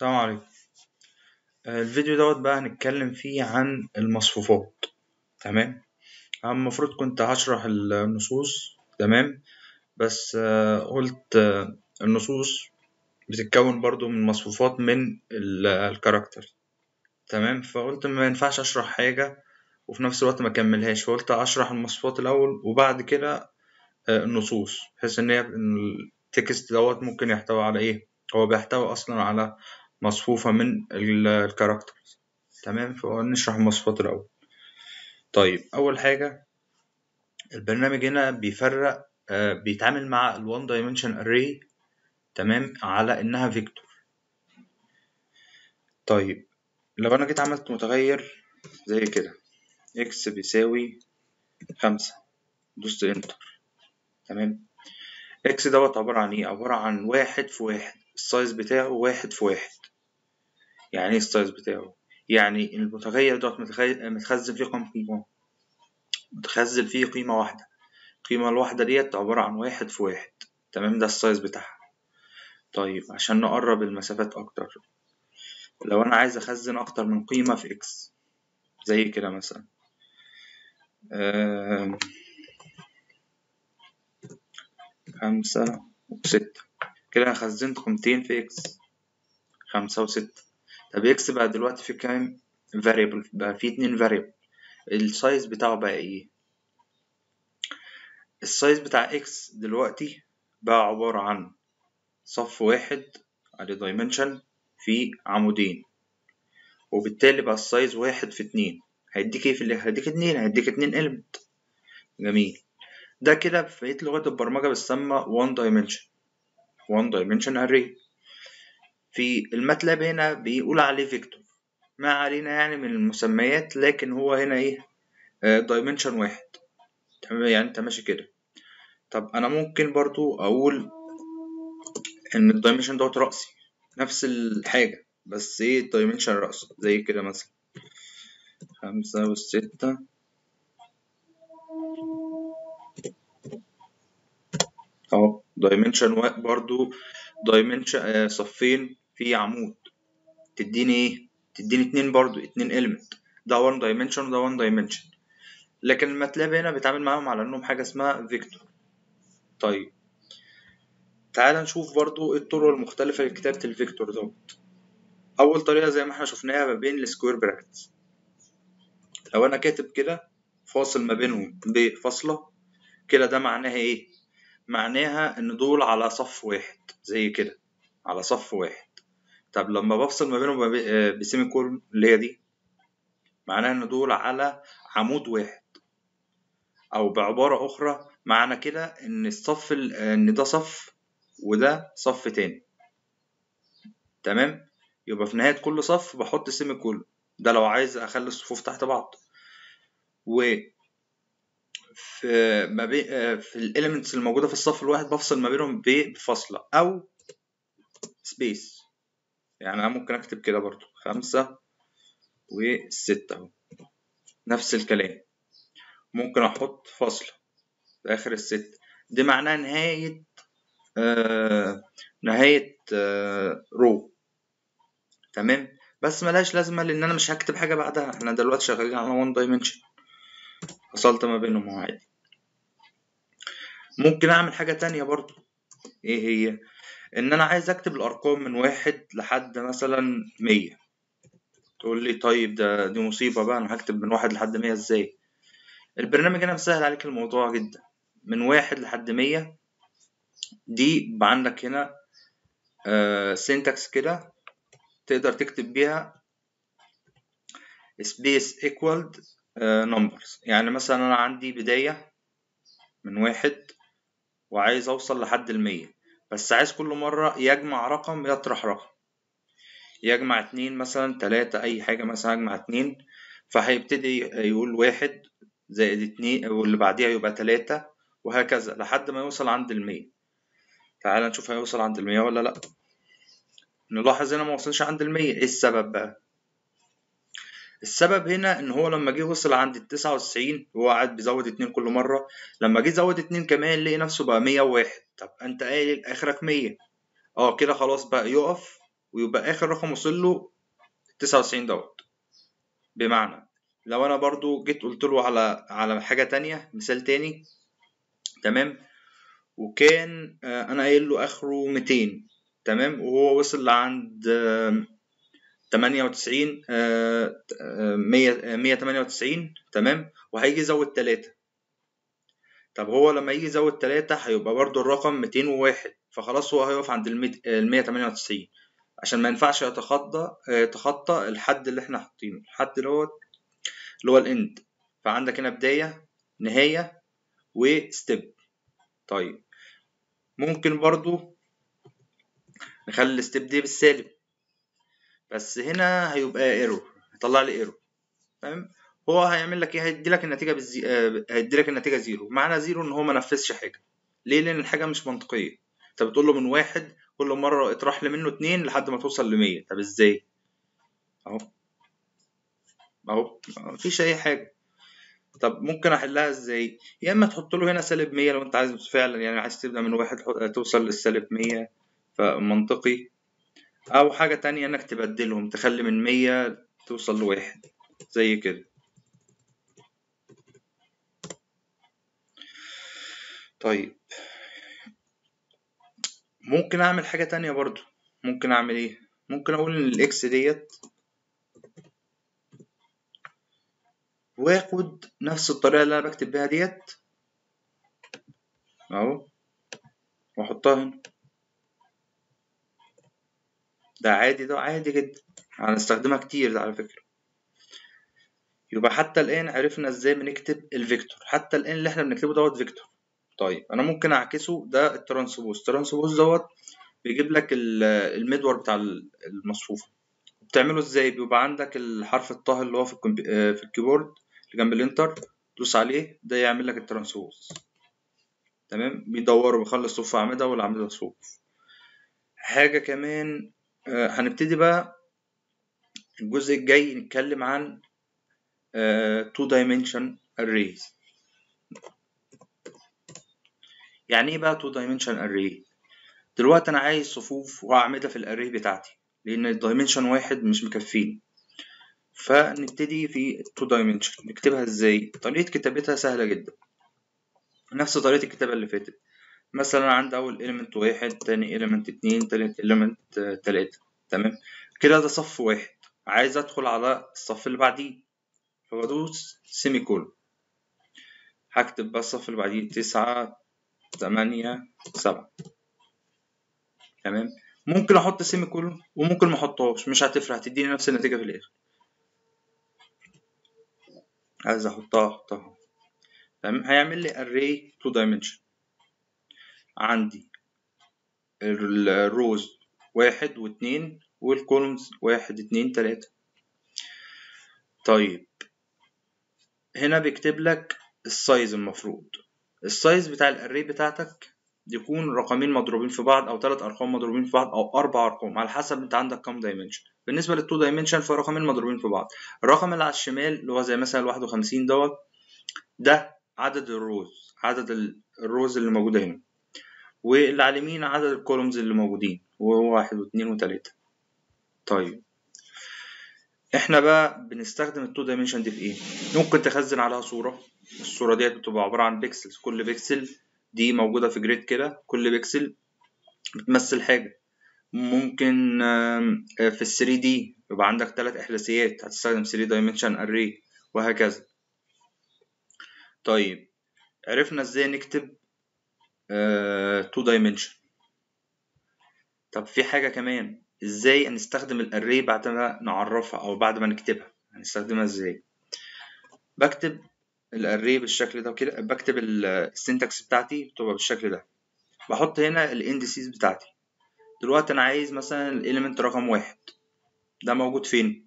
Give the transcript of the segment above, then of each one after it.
السلام عليكم آه، الفيديو دوت بقى هنتكلم فيه عن المصفوفات تمام أنا المفروض كنت هشرح النصوص تمام بس آه، قلت آه، النصوص بتتكون برضو من مصفوفات من ال- الكاركتر تمام فقلت ما ينفعش اشرح حاجة وفي نفس الوقت ما كملهاش فقلت اشرح المصفوفات الاول وبعد كده آه، النصوص بحيث ان هي إن التكست دوت ممكن يحتوي على ايه هو بيحتوي اصلا على مصفوفة من الكاركتر تمام فنشرح المصفوفات الأول طيب أول حاجة البرنامج هنا بيفرق آه، بيتعامل مع ال one dimension array تمام على إنها فيكتور طيب لو أنا جيت عملت متغير زي كده x بيساوي خمسة دوست انتر تمام x دوت عبارة عن ايه عبارة عن واحد في واحد السايز بتاعه واحد في واحد يعني ايه السايز بتاعه يعني المتغير دوت متخي- متخزن فيه كام قيمة متخزن فيه قيمة واحدة القيمة الواحدة ديت عبارة عن واحد في واحد تمام ده السايز بتاعها طيب عشان نقرب المسافات أكتر لو أنا عايز أخزن أكتر من قيمة في إكس زي كده مثلا آم، خمسة وستة كده أنا خزنت قيمتين في إكس خمسة وستة طب إكس بقى دلوقتي في كام variable بقى في اتنين variable السايز بتاعه بقى إيه السايز بتاع إكس دلوقتي بقى عبارة عن صف واحد عليه dimension في عمودين وبالتالي بقى السايز واحد في اتنين هيديك ايه في اللي هيديك اتنين هيديك اتنين element جميل ده كده في بقية لغات البرمجة بتسمى one dimension one dimension array في الماتلاب هنا بيقول عليه فيكتور ما علينا يعني من المسميات لكن هو هنا ايه آه، dimension واحد تمام يعني انت ماشي كده طب انا ممكن برضو اقول ان الدايمنشن دوت رأسي نفس الحاجة بس ايه الدايمنشن رأسي زي كده مثلا خمسة والستة اهو دايمنشن برضو دايمنشن صفين في عمود تديني ايه تديني اتنين برضو اتنين element ده 1 dimension وده 1 dimension لكن الماتلاب هنا بيتعامل معاهم على انهم حاجة اسمها فيكتور طيب تعال نشوف برضو ايه الطرق المختلفة لكتابة الفيكتور دوت أول طريقة زي ما احنا شفناها ما بين السكوير براكتس لو أنا كاتب كده فاصل ما بينهم بفاصلة كده ده معناها ايه؟ معناها إن دول على صف واحد زي كده على صف واحد طب لما بفصل ما بينهم بب- آه، بسيمي كولون اللي هي دي معناها إن دول على عمود واحد أو بعبارة أخرى معنى كده إن الصف ال- آه، إن ده صف وده صف تاني تمام يبقى في نهاية كل صف بحط سيمي كولون ده لو عايز أخلي الصفوف تحت بعض و في ما بين آه، في الاليمنتس الموجودة في الصف الواحد بفصل ما بينهم ب- بفاصلة أو سبيس يعني أنا ممكن أكتب كده برضو خمسة وستة أهو نفس الكلام ممكن أحط فاصلة في آخر الست دي معناها نهاية آه نهاية آه رو تمام بس ملهاش لازمة لأن أنا مش هكتب حاجة بعدها احنا دلوقتي شغالين على وان دايمنشن فصلت ما بينهم أهو عادي ممكن أعمل حاجة تانية برضو إيه هي إن أنا عايز أكتب الأرقام من واحد لحد مثلا مية تقول لي طيب ده دي مصيبة بقى أنا هكتب من واحد لحد مية إزاي البرنامج هنا مسهل عليك الموضوع جدا من واحد لحد مية دي يبقى عندك هنا سينتاكس كده تقدر تكتب بيها space equaled آه، numbers يعني مثلا أنا عندي بداية من واحد وعايز أوصل لحد المية بس عايز كل مرة يجمع رقم يطرح رقم يجمع اتنين مثلا تلاتة أي حاجة مثلا يجمع اتنين فهيبتدي يقول واحد زائد اتنين واللي بعديها يبقى تلاتة وهكذا لحد ما يوصل عند المية تعال نشوف هيوصل عند المية ولا لأ نلاحظ هنا ما وصلش عند المية ايه السبب بقى السبب هنا ان هو لما جه وصل عند التسعة وتسعين هو قاعد بيزود اتنين كل مرة لما جه يزود اتنين كمان لقي نفسه بقى مية وواحد طب انت قايل اخرك مية اه كده خلاص بقى يقف ويبقى اخر رقم وصل له 99 دوت بمعنى لو انا برضو جيت قلت له على على حاجه تانية مثال تاني تمام وكان آه، انا قايل له اخره 200 تمام وهو وصل لعند آه، 98 آه، آه، 100 198 تمام وهيجي يزود 3 طب هو لما يجي يزود 3 هيبقى برضو الرقم 201 فخلاص هو هيقف عند ال 198 عشان ما ينفعش يتخطى يتخطى الحد اللي احنا حاطينه الحد دوت اللي هو الاند فعندك هنا بداية نهاية وستيب طيب ممكن برضو نخلي الستيب دي بالسالب بس هنا هيبقى ايرور هيطلع لي ايرور فاهم هو هيعمل لك ايه هيدي لك النتيجه بالزي... آه، هيدي لك النتيجه زيرو معنى زيرو ان هو ما نفذش حاجه ليه لان الحاجه مش منطقيه انت بتقول له من واحد كل مره اطرح لي منه اتنين لحد ما توصل ل 100 طب ازاي اهو اهو مفيش اي حاجه طب ممكن احلها ازاي يا اما تحط له هنا سالب 100 لو انت عايز فعلا يعني عايز تبدا من واحد تح- توصل للسالب 100 فمنطقي او حاجه تانية انك تبدلهم تخلي من 100 توصل لواحد زي كده طيب ممكن اعمل حاجه تانية برضو ممكن اعمل ايه ممكن اقول ان الاكس ديت واخد نفس الطريقه اللي انا بكتب بيها ديت اهو واحطها هنا ده عادي ده عادي جدا هنستخدمها كتير ده على فكرة يبقى حتى الآن عرفنا ازاي بنكتب الفيكتور حتى الآن اللي احنا بنكتبه دوت فيكتور طيب أنا ممكن أعكسه ده الترانسبوز الترانسبوز دوت بيجيب لك ال- المدور بتاع المصفوفة بتعمله ازاي بيبقى عندك الحرف الطه اللي هو في الكمبي... آه، في الكيبورد اللي جنب الانتر دوس عليه ده يعمل لك الترانسبوز تمام بيدور وبيخلص صفوف أعمدة والأعمدة صفوف حاجة كمان آه، هنبتدي بقى الجزء الجاي نتكلم عن آه، two dimension arrays يعني ايه بقى two dimension array دلوقتي انا عايز صفوف واعمدة في الاري بتاعتي لان الدايمنشن واحد مش مكفيني فنبتدي في two dimension نكتبها ازاي طريقة كتابتها سهلة جدا نفس طريقة الكتابة اللي فاتت مثلا عندي اول element واحد تاني element اتنين تالت element آه، تلاتة تمام كده ده صف واحد عايز ادخل على الصف اللي بعديه فبدوس سيمي كولون هكتب بقى الصف اللي بعديه تسعة تمانية سبعة تمام ممكن احط سيمي كولون وممكن ما احطهاش مش هتفرق هتديني نفس النتيجة في الاخر عايز احطها احطها تمام هيعمل لي array two dimension عندي الروز واحد واتنين والكولومز واحد اتنين تلاتة طيب هنا بيكتب لك السايز المفروض السايز بتاع الاري بتاعتك يكون رقمين مضروبين في بعض او ثلاث ارقام مضروبين في بعض او اربع ارقام على حسب انت عندك كام دايمنشن بالنسبه للتو دايمنشن فرقمين مضروبين في بعض الرقم اللي على الشمال اللي هو زي مثلا 51 دوت ده عدد الروز عدد ال- الروز اللي موجوده هنا واللي على اليمين عدد الكولومز اللي موجودين وهو واحد واثنين وثلاثة طيب احنا بقى بنستخدم التو دايمنشن دي في ايه ممكن تخزن عليها صورة الصورة ديت بتبقى عبارة عن بيكسلز كل بيكسل دي موجودة في جريد كده كل بيكسل بتمثل حاجة ممكن آم، آه، في ال 3 دي يبقى عندك ثلاث احداثيات هتستخدم 3 دايمنشن اري وهكذا طيب عرفنا ازاي نكتب 2 دايمنشن طب في حاجة كمان ازاي هنستخدم الاري بعد ما نعرفها او بعد ما نكتبها هنستخدمها ازاي بكتب الاري بالشكل ده كده بكتب السنتكس بتاعتي بتبقى بالشكل ده بحط هنا الاندسيز بتاعتي دلوقتي انا عايز مثلا الاليمنت رقم واحد ده موجود فين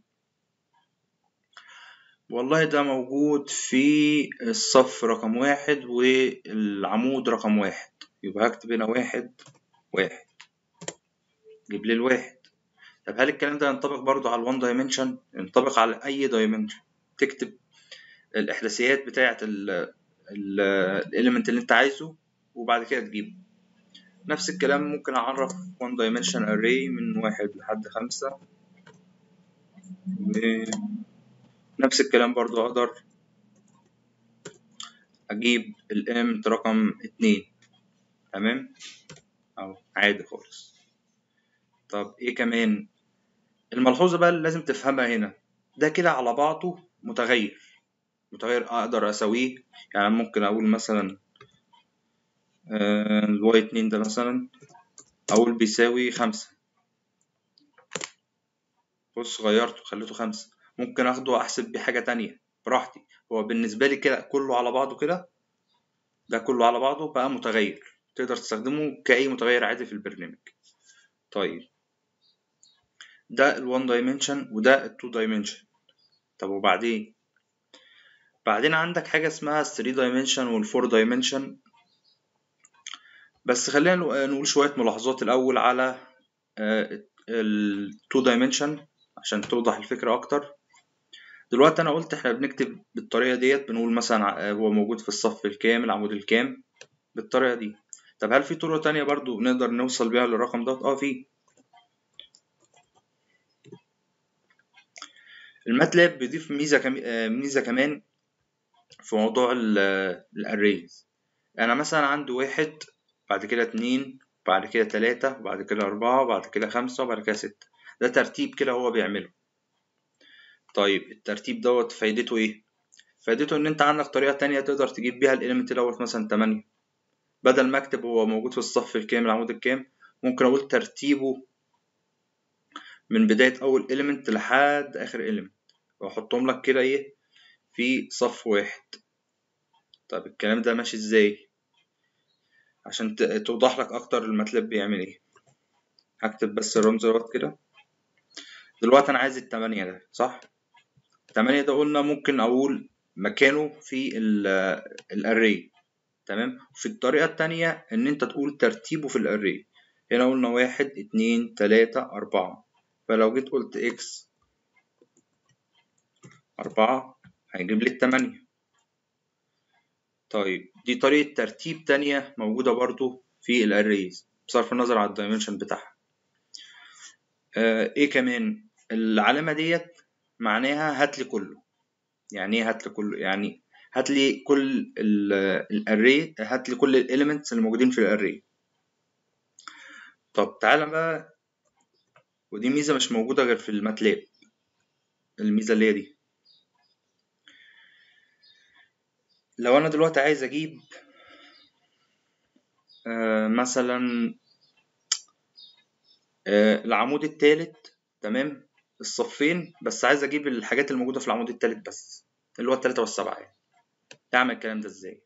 والله ده موجود في الصف رقم واحد والعمود رقم واحد يبقى هكتب هنا واحد واحد جيب لي الواحد طب هل الكلام ده ينطبق برضو على الوان دايمنشن ينطبق على اي دايمنشن تكتب الاحداثيات بتاعه الاليمنت اللي انت عايزه وبعد كده تجيبه نفس الكلام ممكن اعرف one dimension array من واحد لحد خمسة نفس الكلام برضو اقدر اجيب element رقم اتنين تمام اهو عادي خالص طب ايه كمان الملحوظة بقى اللي لازم تفهمها هنا ده كده على بعضه متغير متغير اقدر اسويه يعني ممكن اقول مثلا الواي اتنين ده مثلا اقول بيساوي خمسة بص غيرته خليته خمسة ممكن اخده واحسب بيه حاجة تانية براحتي هو بالنسبة لي كده كله على بعضه كده ده كله على بعضه بقى متغير تقدر تستخدمه كأي متغير عادي في البرنامج طيب ده ال one dimension وده ال two dimension طب وبعدين بعدين عندك حاجة اسمها ال 3 dimension وال 4 dimension بس خلينا نقول شوية ملاحظات الأول على ال 2 dimension عشان توضح الفكرة أكتر دلوقتي أنا قلت إحنا بنكتب بالطريقة ديت بنقول مثلا هو موجود في الصف الكام العمود الكام بالطريقة دي طب هل في طرق تانية برضو بنقدر نوصل بيها للرقم ده؟ اه في الماتلاب بيضيف ميزة كم... ميزة كمان في موضوع الاريز انا مثلا عندي واحد بعد كده اتنين بعد كده تلاتة وبعد كده أربعة وبعد كده خمسة وبعد كده ستة ده ترتيب كده هو بيعمله طيب الترتيب دوت فايدته ايه؟ فايدته ان انت عندك طريقة تانية تقدر تجيب بيها الاليمنت دوت مثلا تمانية بدل ما اكتب هو موجود في الصف الكام العمود الكام ممكن اقول ترتيبه من بداية أول إيليمنت لحد آخر إيليمنت وأحطهم لك كده إيه في صف واحد طب الكلام ده ماشي إزاي عشان توضح لك أكتر الماتلاب بيعمل إيه هكتب بس الرمز دوت كده دلوقتي أنا عايز التمانية ده صح التمانية ده قلنا ممكن أقول مكانه في الأري تمام في الطريقة التانية إن أنت تقول ترتيبه في الأري هنا قلنا واحد اتنين تلاتة أربعة فلو جيت قلت إكس أربعة هيجيب لي التمانية طيب دي طريقة ترتيب تانية موجودة برضو في الأريز بصرف النظر على الدايمنشن بتاعها آه إيه كمان العلامة ديت معناها هاتلي كله يعني إيه هاتلي كله يعني هاتلي كل الأري هاتلي كل الإليمنتس اللي موجودين في الأري طب تعالى بقى ودي ميزة مش موجودة غير في الماتلاب الميزة اللي هي دي لو أنا دلوقتي عايز أجيب آه مثلا آه العمود التالت تمام الصفين بس عايز أجيب الحاجات الموجودة في العمود التالت بس اللي هو التلاتة والسبعة يعني أعمل الكلام ده إزاي؟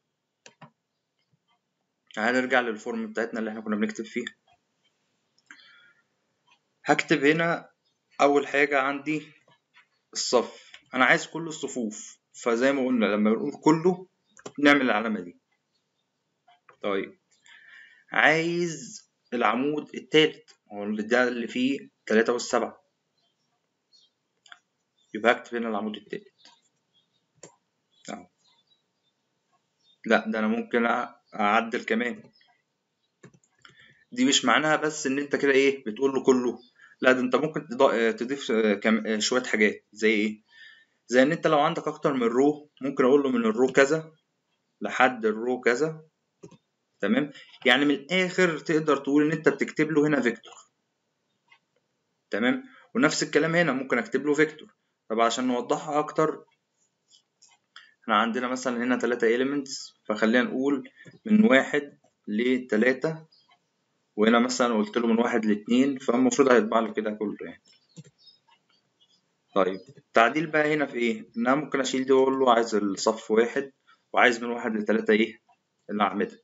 هنرجع للفورم بتاعتنا اللي احنا كنا بنكتب فيها هكتب هنا أول حاجة عندي الصف أنا عايز كل الصفوف فزي ما قلنا لما بنقول كله نعمل العلامة دي طيب عايز العمود التالت هو اللي ده اللي فيه تلاتة والسبعة يبقى هكتب هنا العمود التالت أهو لا ده أنا ممكن أعدل كمان دي مش معناها بس إن أنت كده إيه بتقول له كله لا ده أنت ممكن تضيف شوية حاجات زي إيه زي إن أنت لو عندك أكتر من رو ممكن أقول له من الرو كذا لحد الرو كذا تمام يعني من الاخر تقدر تقول ان انت بتكتب له هنا فيكتور تمام ونفس الكلام هنا ممكن اكتب له فيكتور طب عشان نوضحها اكتر احنا عندنا مثلا هنا تلاتة elements فخلينا نقول من واحد لتلاتة وهنا مثلا قلت له من واحد لاتنين فالمفروض هيطبع لي كده كله يعني طيب التعديل بقى هنا في ايه ان انا ممكن اشيل دي واقول له عايز الصف واحد وعايز من واحد لتلاتة ايه الأعمدة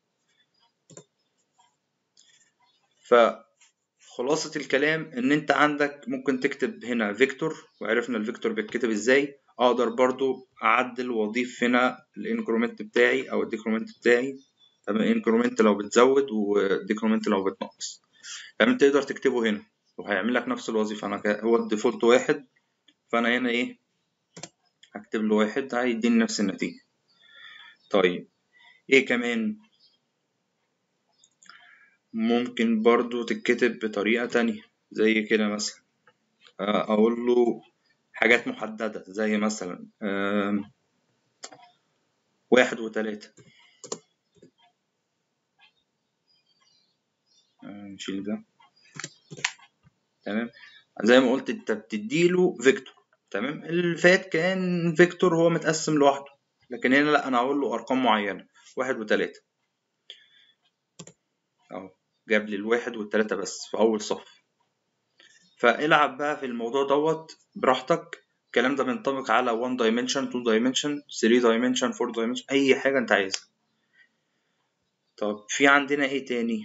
فخلاصة الكلام إن أنت عندك ممكن تكتب هنا فيكتور وعرفنا الفيكتور بيتكتب إزاي أقدر برضو أعدل وأضيف هنا الإنكرومنت بتاعي أو الديكرومنت بتاعي تمام إنكرومنت لو بتزود وديكرومنت لو بتنقص تمام تقدر تكتبه هنا وهيعمل لك نفس الوظيفة أنا هو الديفولت واحد فأنا هنا إيه هكتب له واحد هيديني نفس النتيجة طيب إيه كمان ممكن برضو تتكتب بطريقة تانية زي كده مثلا آه، أقول له حاجات محددة زي مثلا آم، واحد وتلاتة آه، نشيل ده تمام زي ما قلت انت بتديله فيكتور تمام اللي فات كان فيكتور هو متقسم لوحده لكن هنا لا انا هقول له ارقام معينة واحد وتلاتة اهو جاب لي الواحد والتلاتة بس في اول صف فالعب بقى في الموضوع دوت براحتك الكلام ده بينطبق على 1 dimension 2 dimension 3 dimension 4 dimension اي حاجة انت عايزها طب في عندنا ايه تاني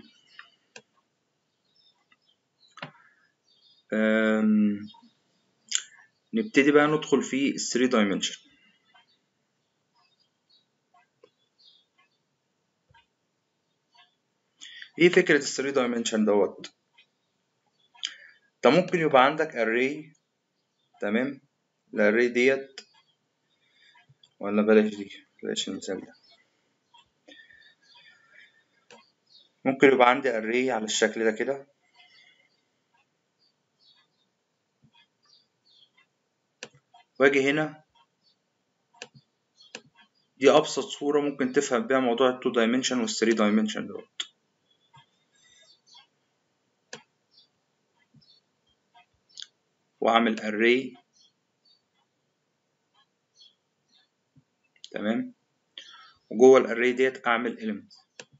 أم... نبتدي بقى ندخل في ال 3 dimension ايه فكرة ال 3 dimension دوت انت ممكن يبقى عندك array تمام الاري ديت ولا بلاش دي بلاش المثال ده ممكن يبقى عندي array على الشكل ده كده واجي هنا دي ابسط صورة ممكن تفهم بيها موضوع ال 2 dimension وال 3 dimension دوت واعمل array تمام وجوه الاري ديت اعمل element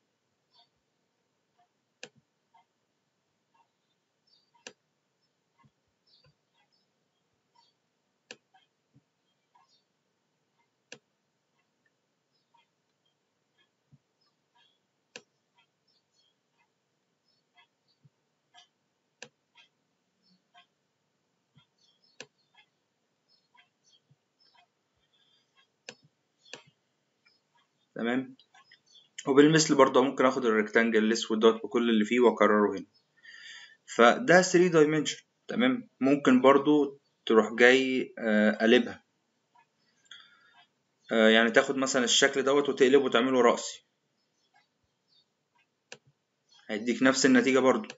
تمام وبالمثل برضه ممكن اخد الريكتانجل الاسود دوت بكل اللي فيه واكرره هنا فده 3 dimension تمام ممكن برضه تروح جاي آه، قلبها آه، يعني تاخد مثلا الشكل دوت وتقلبه وتعمله رأسي هيديك نفس النتيجة برضو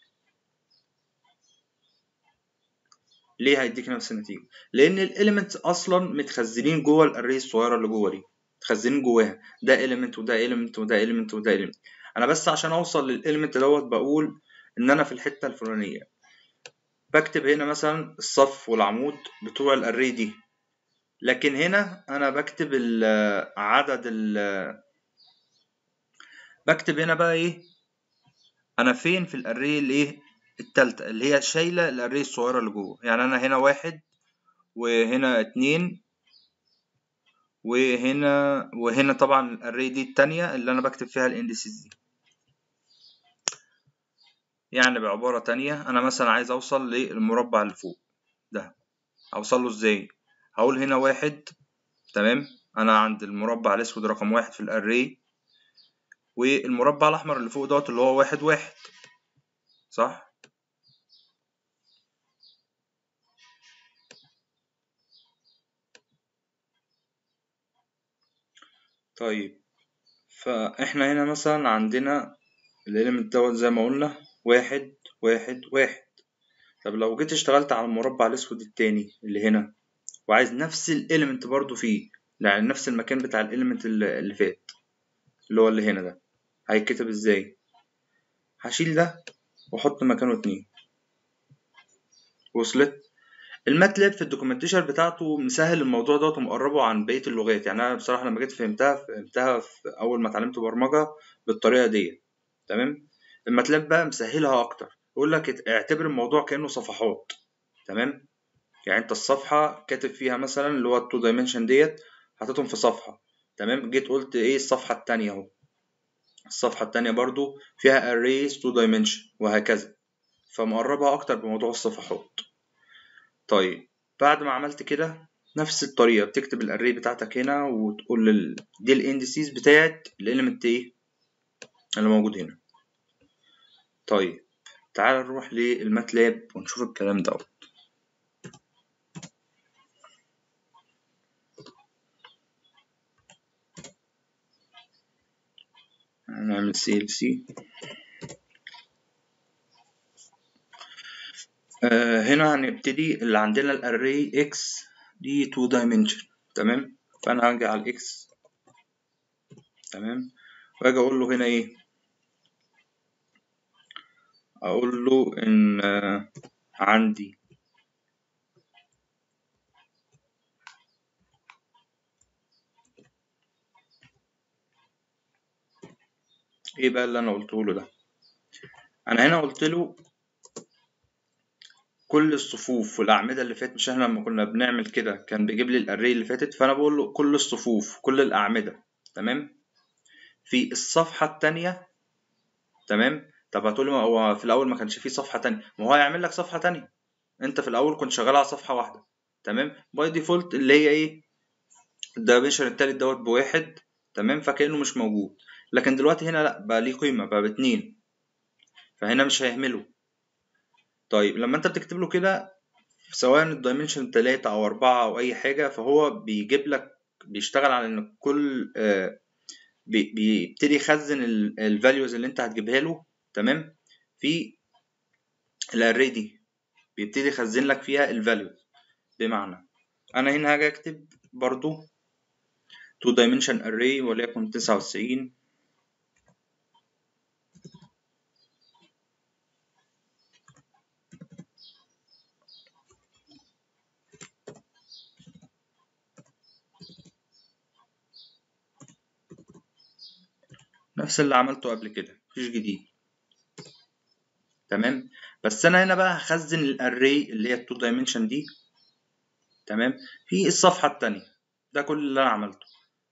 ليه هيديك نفس النتيجة؟ لأن الإليمنتس أصلا متخزنين جوه الأري الصغيرة اللي جوه دي متخزنين جواها ده إيليمنت وده إيليمنت وده إيليمنت وده إيليمنت أنا بس عشان أوصل للإيليمنت دوت بقول إن أنا في الحتة الفلانية بكتب هنا مثلا الصف والعمود بتوع الأري دي لكن هنا أنا بكتب ال- عدد ال بكتب هنا بقى إيه أنا فين في الأري الإيه التالتة اللي هي شايلة الأري الصغيرة اللي جوه يعني أنا هنا واحد وهنا اتنين وهنا وهنا طبعا الأري دي التانية اللي أنا بكتب فيها الاندسز دي يعني بعبارة تانية أنا مثلا عايز أوصل للمربع اللي فوق ده أوصل له إزاي؟ هقول هنا واحد تمام أنا عند المربع الأسود رقم واحد في الأري والمربع الأحمر اللي فوق دوت اللي هو واحد واحد صح؟ طيب فإحنا هنا مثلا عندنا الإيليمنت دوت زي ما قلنا واحد واحد واحد طب لو جيت اشتغلت على المربع الأسود التاني اللي هنا وعايز نفس الإيليمنت برضو فيه يعني نفس المكان بتاع الإيليمنت اللي اللي فات اللي هو اللي هنا ده هيتكتب ازاي هشيل ده واحط مكانه اتنين وصلت الماتلاب في الدوكيومنتيشن بتاعته مسهل الموضوع دوت ومقربه عن بقيه اللغات يعني انا بصراحه لما جيت فهمتها فهمتها في اول ما اتعلمت برمجه بالطريقه دي تمام الماتلاب بقى مسهلها اكتر يقول لك اعتبر الموضوع كانه صفحات تمام يعني انت الصفحه كاتب فيها مثلا اللي هو التو دايمنشن ديت حطيتهم في صفحه تمام جيت قلت ايه الصفحه التانية اهو الصفحة التانية برضو فيها arrays two dimension وهكذا فمقربها أكتر بموضوع الصفحات طيب بعد ما عملت كده نفس الطريقة بتكتب الاري بتاعتك هنا وتقول لل... دي الاندسيز بتاعت الاليمنت ايه اللي موجود هنا طيب تعال نروح للماتلاب ونشوف الكلام دوت هنعمل سي ال سي آه هنا هنبتدي اللي عندنا الاري x دي 2 dimension تمام فانا هاجي على الاكس تمام واجي اقول له هنا ايه اقول له ان آه عندي ايه بقى اللي انا قلته له ده انا هنا قلت له كل الصفوف والاعمده اللي فاتت مش احنا لما كنا بنعمل كده كان بيجيب لي الاري اللي فاتت فانا بقول له كل الصفوف كل الاعمده تمام في الصفحه الثانيه تمام طب هتقول لي هو في الاول ما كانش فيه صفحه تانية ما هو هيعمل لك صفحه تانية انت في الاول كنت شغال على صفحه واحده تمام باي ديفولت اللي هي ايه الدايمنشن التالت دوت بواحد تمام فكانه مش موجود لكن دلوقتي هنا لا بقى ليه قيمه بقى باتنين فهنا مش هيهمله طيب لما انت بتكتب له كده سواء الدايمنشن تلاتة او اربعة او اي حاجة فهو بيجيب لك بيشتغل على ان كل آه بيبتدي يخزن الفاليوز اللي انت هتجيبها له تمام في الاري دي بيبتدي يخزن لك فيها الفاليوز بمعنى انا هنا هاجي اكتب برضو 2 dimension array وليكن تسعة وتسعين نفس اللي عملته قبل كده مفيش جديد تمام بس انا هنا بقى هخزن الاري اللي هي التو دايمنشن دي تمام في الصفحه الثانيه ده كل اللي انا عملته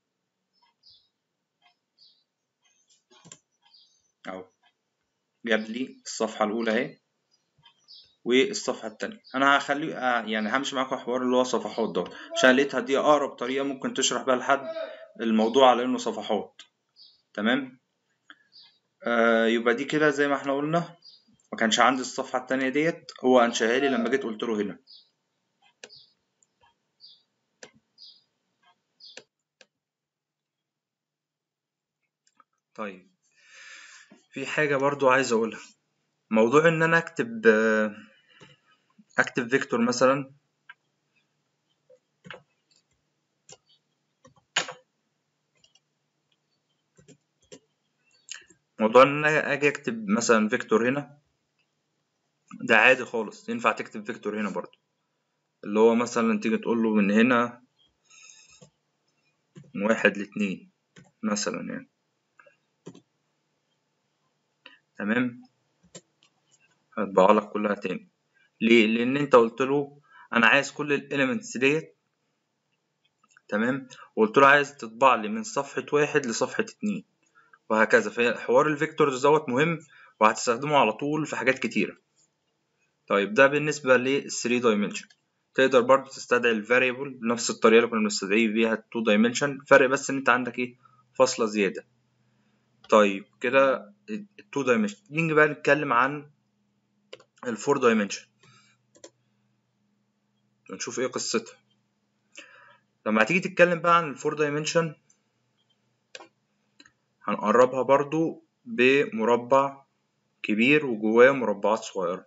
اهو جاب لي الصفحه الاولى اهي والصفحه الثانيه انا هخليه يعني همشي معاكم حوار اللي هو صفحات ده عشان لقيتها دي اقرب طريقه ممكن تشرح بيها لحد الموضوع على انه صفحات تمام آه يبقى دي كده زي ما احنا قلنا ما كانش عندي الصفحة التانية ديت هو انشاها لي لما جيت قلت له هنا طيب في حاجة برضو عايز اقولها موضوع ان انا اكتب اكتب فيكتور مثلا موضوع ان انا اجي اكتب مثلا فيكتور هنا ده عادي خالص ينفع تكتب فيكتور هنا برضو اللي هو مثلا تيجي تقول له من هنا من واحد لاتنين مثلا يعني تمام هطبعها لك كلها تاني ليه لان انت قلت له انا عايز كل الاليمنتس ديت تمام وقلت له عايز تطبع لي من صفحة واحد لصفحة اتنين وهكذا فحوار الفيكتورز دوت مهم وهتستخدمه على طول في حاجات كتيرة طيب ده بالنسبة لل 3 dimension تقدر برضو تستدعي الفاريبل بنفس الطريقة اللي كنا بنستدعيه بيها 2 dimension فرق بس ان انت عندك ايه فاصلة زيادة طيب كده ال 2 dimension نيجي بقى نتكلم عن ال 4 dimension نشوف ايه قصتها لما هتيجي تتكلم بقى عن ال 4 dimension هنقربها برضو بمربع كبير وجواه مربعات صغيرة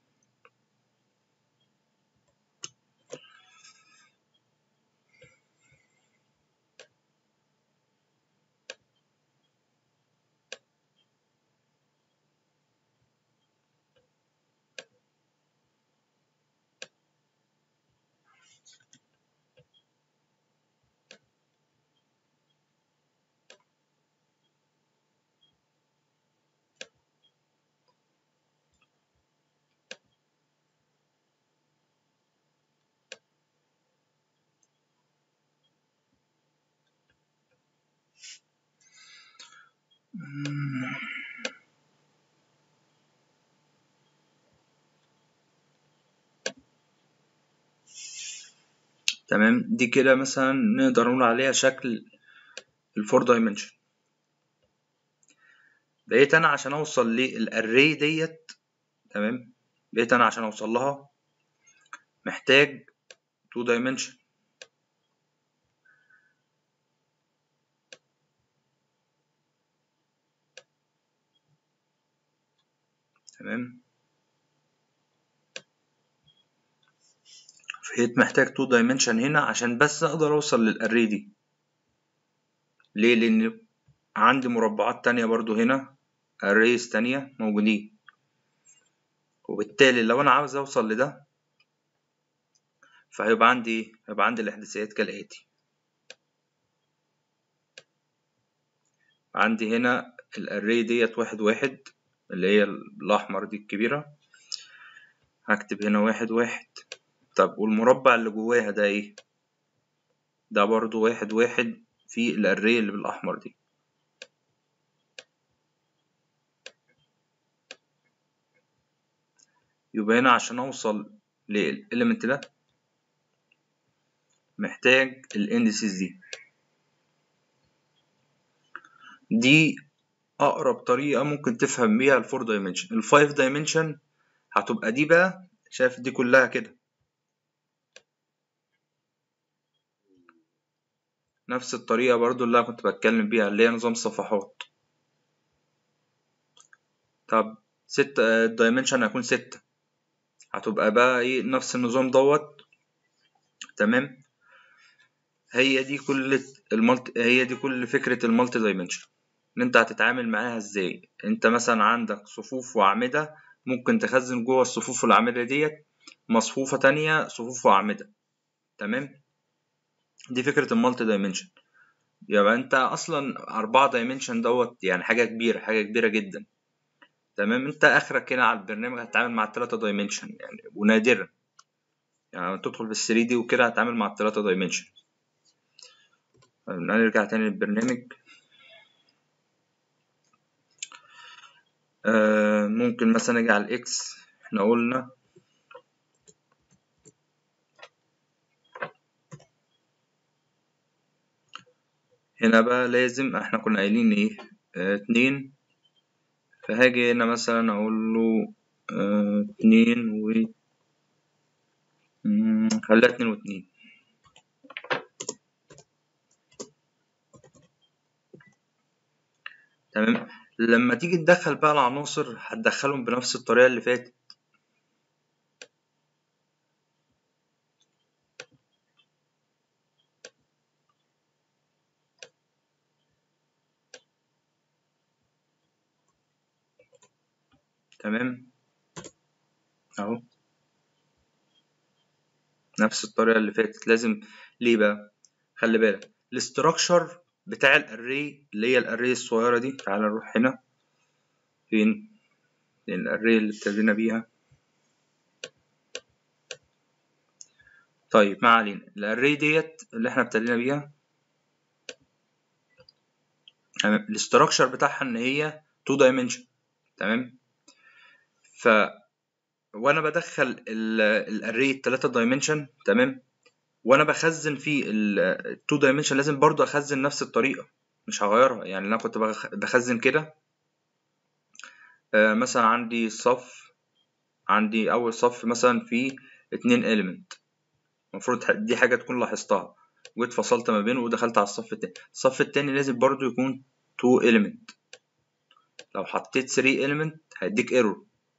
تمام دي كده مثلا نقدر نقول عليها شكل الفور دايمنشن بقيت انا عشان اوصل للاري ديت تمام بقيت انا عشان اوصل لها محتاج تو دايمنشن تمام فهيت محتاج تو دايمنشن هنا عشان بس اقدر اوصل للاري دي ليه لان عندي مربعات تانية برضو هنا اريز تانية موجودين وبالتالي لو انا عاوز اوصل لده فهيبقى عندي هيبقى عندي الاحداثيات كالاتي عندي هنا الاري ديت واحد واحد اللي هي الاحمر دي الكبيرة هكتب هنا واحد واحد طب والمربع اللي جواها ده ايه ده برضو واحد واحد في الاري اللي بالاحمر دي يبقى هنا عشان اوصل للإليمنت ده محتاج الاندسز دي دي اقرب طريقه ممكن تفهم بيها الفور دايمنشن الفايف دايمنشن هتبقى دي بقى شايف دي كلها كده نفس الطريقه برضو اللي انا كنت بتكلم بيها اللي هي نظام صفحات طب ستة الدايمنشن هيكون ستة هتبقى بقى ايه نفس النظام دوت تمام هي دي كل المالت هي دي كل فكرة المالتي دايمنشن ان انت هتتعامل معاها ازاي انت مثلا عندك صفوف واعمدة ممكن تخزن جوه الصفوف والاعمدة ديت مصفوفة تانية صفوف واعمدة تمام دي فكرة المالتي دايمنشن يبقى انت اصلا اربعة دايمنشن دوت يعني حاجة كبيرة حاجة كبيرة جدا تمام انت اخرك هنا على البرنامج هتتعامل مع التلاتة دايمنشن يعني ونادرا يعني تدخل في الثري دي وكده هتتعامل مع التلاتة دايمنشن نرجع تاني للبرنامج آه ممكن مثلا اجي على الاكس احنا قلنا هنا بقى لازم احنا كنا قايلين ايه اه اتنين فهاجي هنا مثلا اقول له اه اتنين و خليها اتنين واتنين تمام لما تيجي تدخل بقى العناصر هتدخلهم بنفس الطريقة اللي فاتت تمام اهو نفس الطريقة اللي فاتت لازم ليه بقى خلي بالك الاستراكشر بتاع الاري اللي هي الاري الصغيرة دي تعال نروح هنا فين الاري اللي ابتدينا بيها طيب ما علينا الاري ديت اللي احنا ابتدينا بيها الاستراكشر بتاعها ان هي تو دايمنشن تمام ف وانا بدخل الاري التلاتة دايمنشن تمام وانا بخزن في التو دايمنشن لازم برضو اخزن نفس الطريقة مش هغيرها يعني انا كنت بخزن كده آه مثلا عندي صف عندي اول صف مثلا فيه اتنين element المفروض دي حاجة تكون لاحظتها جيت فصلت ما بينه ودخلت على الصف التاني الصف التاني لازم برضو يكون تو element لو حطيت 3 element هيديك error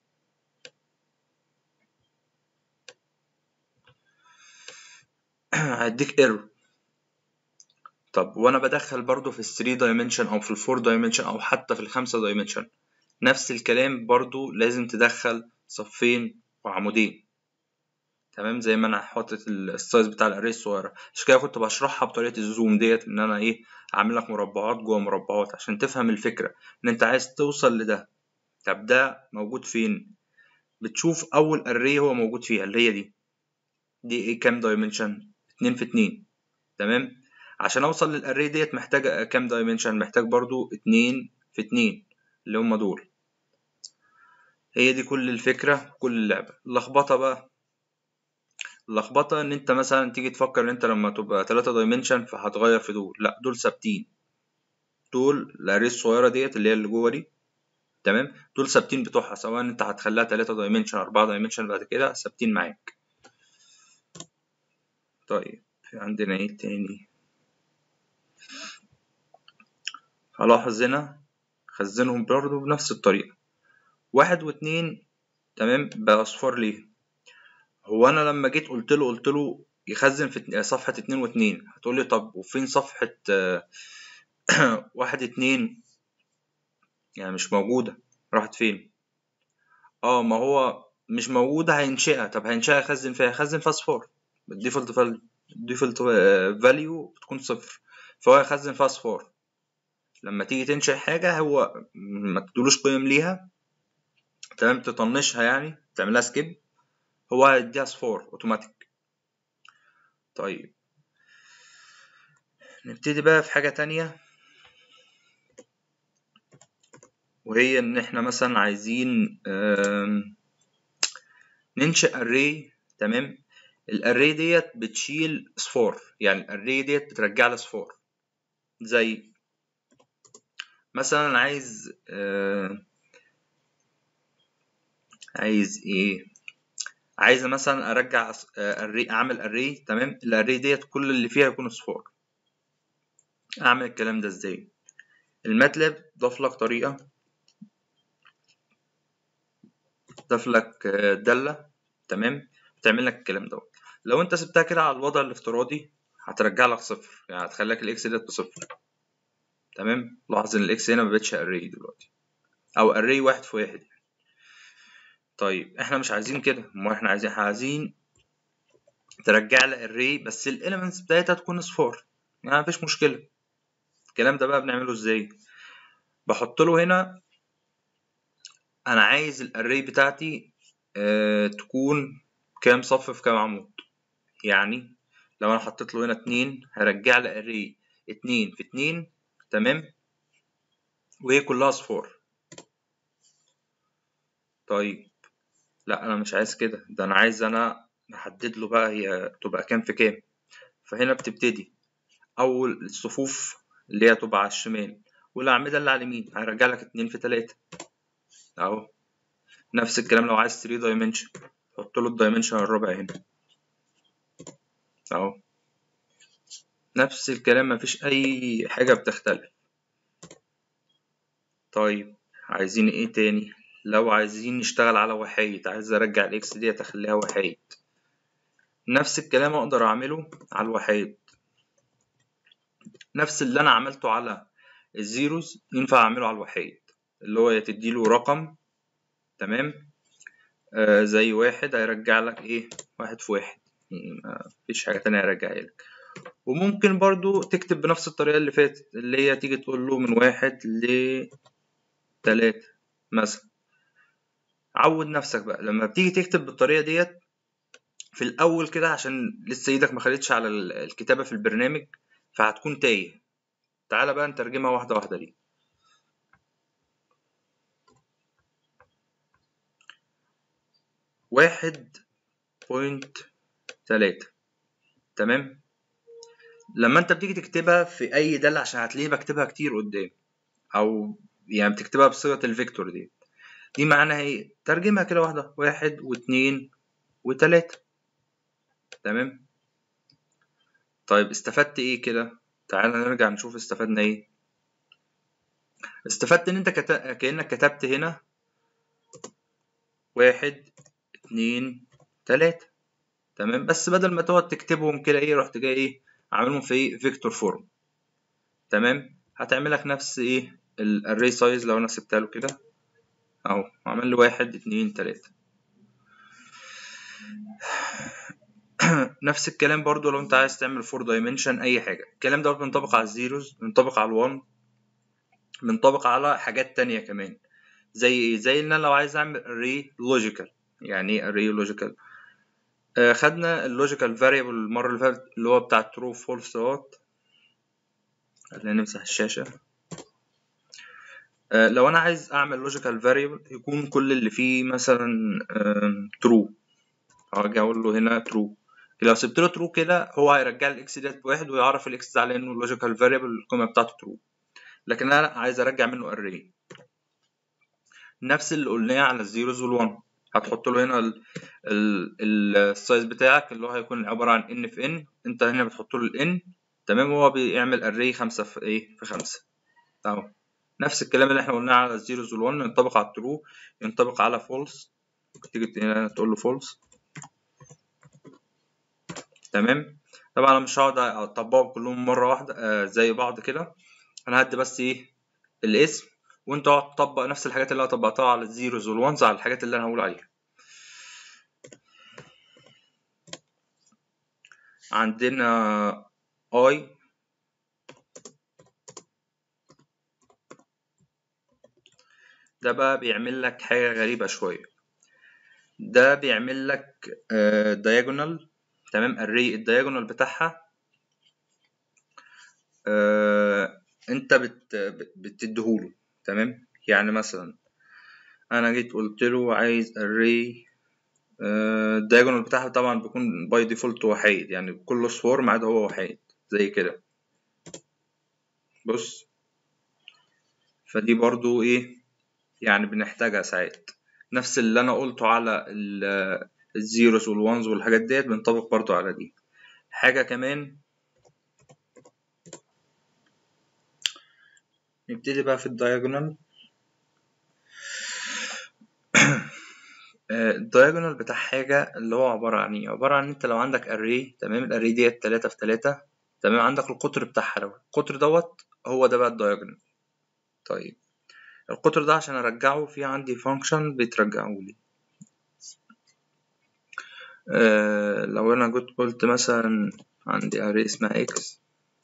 هيديك ايرور طب وانا بدخل برضو في ال 3 دايمنشن او في ال 4 دايمنشن او حتى في ال 5 دايمنشن نفس الكلام برضو لازم تدخل صفين وعمودين تمام زي ما انا حاطط السايز بتاع الاري الصغيره عشان كده كنت بشرحها بطريقه الزوم ديت ان انا ايه اعمل لك مربعات جوه مربعات عشان تفهم الفكره ان انت عايز توصل لده طب ده موجود فين بتشوف اول اري هو موجود فيها اللي هي دي دي ايه كام دايمنشن اتنين في اتنين تمام عشان اوصل للاري ديت محتاج كام دايمنشن محتاج برضو اتنين في اتنين اللي هما دول هي دي كل الفكرة كل اللعبة اللخبطة بقى اللخبطة ان انت مثلا تيجي تفكر ان انت لما تبقى تلاتة دايمنشن فهتغير في دول لا دول ثابتين دول الاري الصغيرة ديت اللي هي اللي جوه دي تمام دول ثابتين بتوعها سواء انت هتخليها تلاتة دايمنشن اربعة دايمنشن بعد كده ثابتين معاك طيب في عندنا ايه تاني هلاحظ هنا خزنهم برضو بنفس الطريقة واحد واتنين تمام بأصفار ليه هو انا لما جيت قلت له قلت له يخزن في صفحة اتنين واتنين هتقول لي طب وفين صفحة واحد اتنين يعني مش موجودة راحت فين اه ما هو مش موجودة هينشئها طب هينشئها يخزن فيها يخزن فيها صفار الديفولت فاليو الديفولت فاليو بتكون صفر فهو يخزن فيها صفار لما تيجي تنشئ حاجة هو ما تدولوش قيم ليها تمام تطنشها يعني تعملها سكيب هو هيديها صفار اوتوماتيك طيب نبتدي بقى في حاجة تانية وهي إن إحنا مثلا عايزين ننشئ array تمام الاري ديت بتشيل صفار يعني الاري ديت بترجع لي صفار زي مثلا عايز آه عايز ايه عايز مثلا ارجع اري اعمل اري تمام الاري ديت كل اللي فيها يكون صفار اعمل الكلام ده ازاي الماتلاب ضاف لك طريقه ضاف لك داله تمام تعمل لك الكلام دوت لو انت سبتها كده على الوضع الافتراضي هترجع لك صفر يعني هتخليك الاكس ديت بصفر تمام لاحظ ان الاكس هنا مبقتش اري دلوقتي او اري واحد في واحد يعني. طيب احنا مش عايزين كده ما احنا عايزين عايزين ترجع لي اري بس الاليمنتس بتاعتها تكون صفار يعني مفيش مشكله الكلام ده بقى بنعمله ازاي بحط له هنا انا عايز الاري بتاعتي اه تكون كام صف في كام عمود يعني لو انا حطيت له هنا اتنين هرجع لي اري اتنين في اتنين تمام وهي كلها صفار طيب لا انا مش عايز كده ده انا عايز انا احدد له بقى هي تبقى كام في كام فهنا بتبتدي اول الصفوف اللي هي تبقى على الشمال والاعمده اللي على اليمين هيرجع لك اتنين في تلاتة اهو نفس الكلام لو عايز 3 دايمنشن حط له الدايمنشن الرابع هنا اهو نفس الكلام مفيش اي حاجة بتختلف طيب عايزين ايه تاني لو عايزين نشتغل على وحيد عايز ارجع الاكس ديت اخليها وحيد نفس الكلام اقدر اعمله على الوحيد نفس اللي انا عملته على الزيروز ينفع اعمله على الوحيد اللي هو تديله رقم تمام آه زي واحد هيرجع لك ايه واحد في واحد مفيش حاجة تانية هيرجعها لك وممكن برضو تكتب بنفس الطريقة اللي فاتت اللي هي تيجي تقول له من واحد لتلاتة مثلا عود نفسك بقى لما بتيجي تكتب بالطريقة ديت في الأول كده عشان لسه ايدك ما خدتش على الكتابة في البرنامج فهتكون تايه تعالى بقى نترجمها واحدة واحدة دي واحد بوينت تلاتة تمام لما انت بتيجي تكتبها في اي دالة عشان هتلاقيني بكتبها كتير قدام او يعني بتكتبها بصيغة الفيكتور دي دي معناها ايه ترجمها كده واحدة واحد واتنين وتلاتة تمام طيب استفدت ايه كده تعالى نرجع نشوف استفدنا ايه استفدت ان انت كت... كأنك كتبت هنا واحد اتنين تلاتة تمام بس بدل ما تقعد تكتبهم كده ايه رحت جاي ايه عاملهم في فيكتور فورم تمام هتعمل لك نفس ايه الاري سايز لو انا سبتها له كده اهو عمل لي واحد اتنين تلاتة نفس الكلام برضو لو انت عايز تعمل فور دايمنشن اي حاجة الكلام ده بينطبق على الزيروز بينطبق على الوان بينطبق على حاجات تانية كمان زي ايه زي ان انا لو عايز اعمل array logical يعني ايه array logical آه خدنا اللوجيكال فاريبل المرة اللي فاتت اللي هو بتاع true false دوت خلينا نمسح الشاشة آه لو انا عايز اعمل لوجيكال فاريبل يكون كل اللي فيه مثلا true هاجي اقول له هنا true لو سبت له true كده هو هيرجع لي الاكس ديت بواحد ويعرف الاكس ده على انه لوجيكال فاريبل القيمة بتاعته true لكن انا عايز ارجع منه array نفس اللي قلناه على الزيروز والوان هتحط له هنا السايز بتاعك اللي هو هيكون عبارة عن ان في ان انت هنا بتحط له الان تمام هو بيعمل اري خمسة في ايه في خمسة اهو نفس الكلام اللي احنا قلناه على الزيروز والوان ينطبق على الترو ينطبق على فولس تيجي هنا تقول له فولس تمام طبعا انا مش هقعد اطبقهم كلهم مره واحده آه زي بعض كده انا هدي بس ايه الاسم وانت اقعد تطبق نفس الحاجات اللي انا طبقتها على الزيروز والوانز على الحاجات اللي انا هقول عليها عندنا اي ده بقى بيعمل لك حاجة غريبة شوية ده بيعمل لك دايجونال تمام الري الدايجونال بتاعها آه انت بت بتديهوله تمام يعني مثلا انا جيت قلت له عايز الري الدايجونال بتاعها طبعا بيكون باي ديفولت وحيد يعني كله صور ما عدا هو وحيد زي كده بص فدي برضو ايه يعني بنحتاجها ساعات نفس اللي انا قلته على الزيروز والوانز والحاجات ديت بنطبق برضو على دي حاجة كمان نبتدي بقى في الدايجونال الدايجونال بتاع حاجة اللي هو عبارة عن ايه عبارة عن انت لو عندك اري تمام الاري ديت تلاتة في تلاتة تمام عندك القطر بتاعها دوت القطر دوت هو ده بقى الدايجونال طيب القطر ده عشان ارجعه في عندي فانكشن بترجعه لي أه لو انا جيت قلت مثلا عندي اري اسمها اكس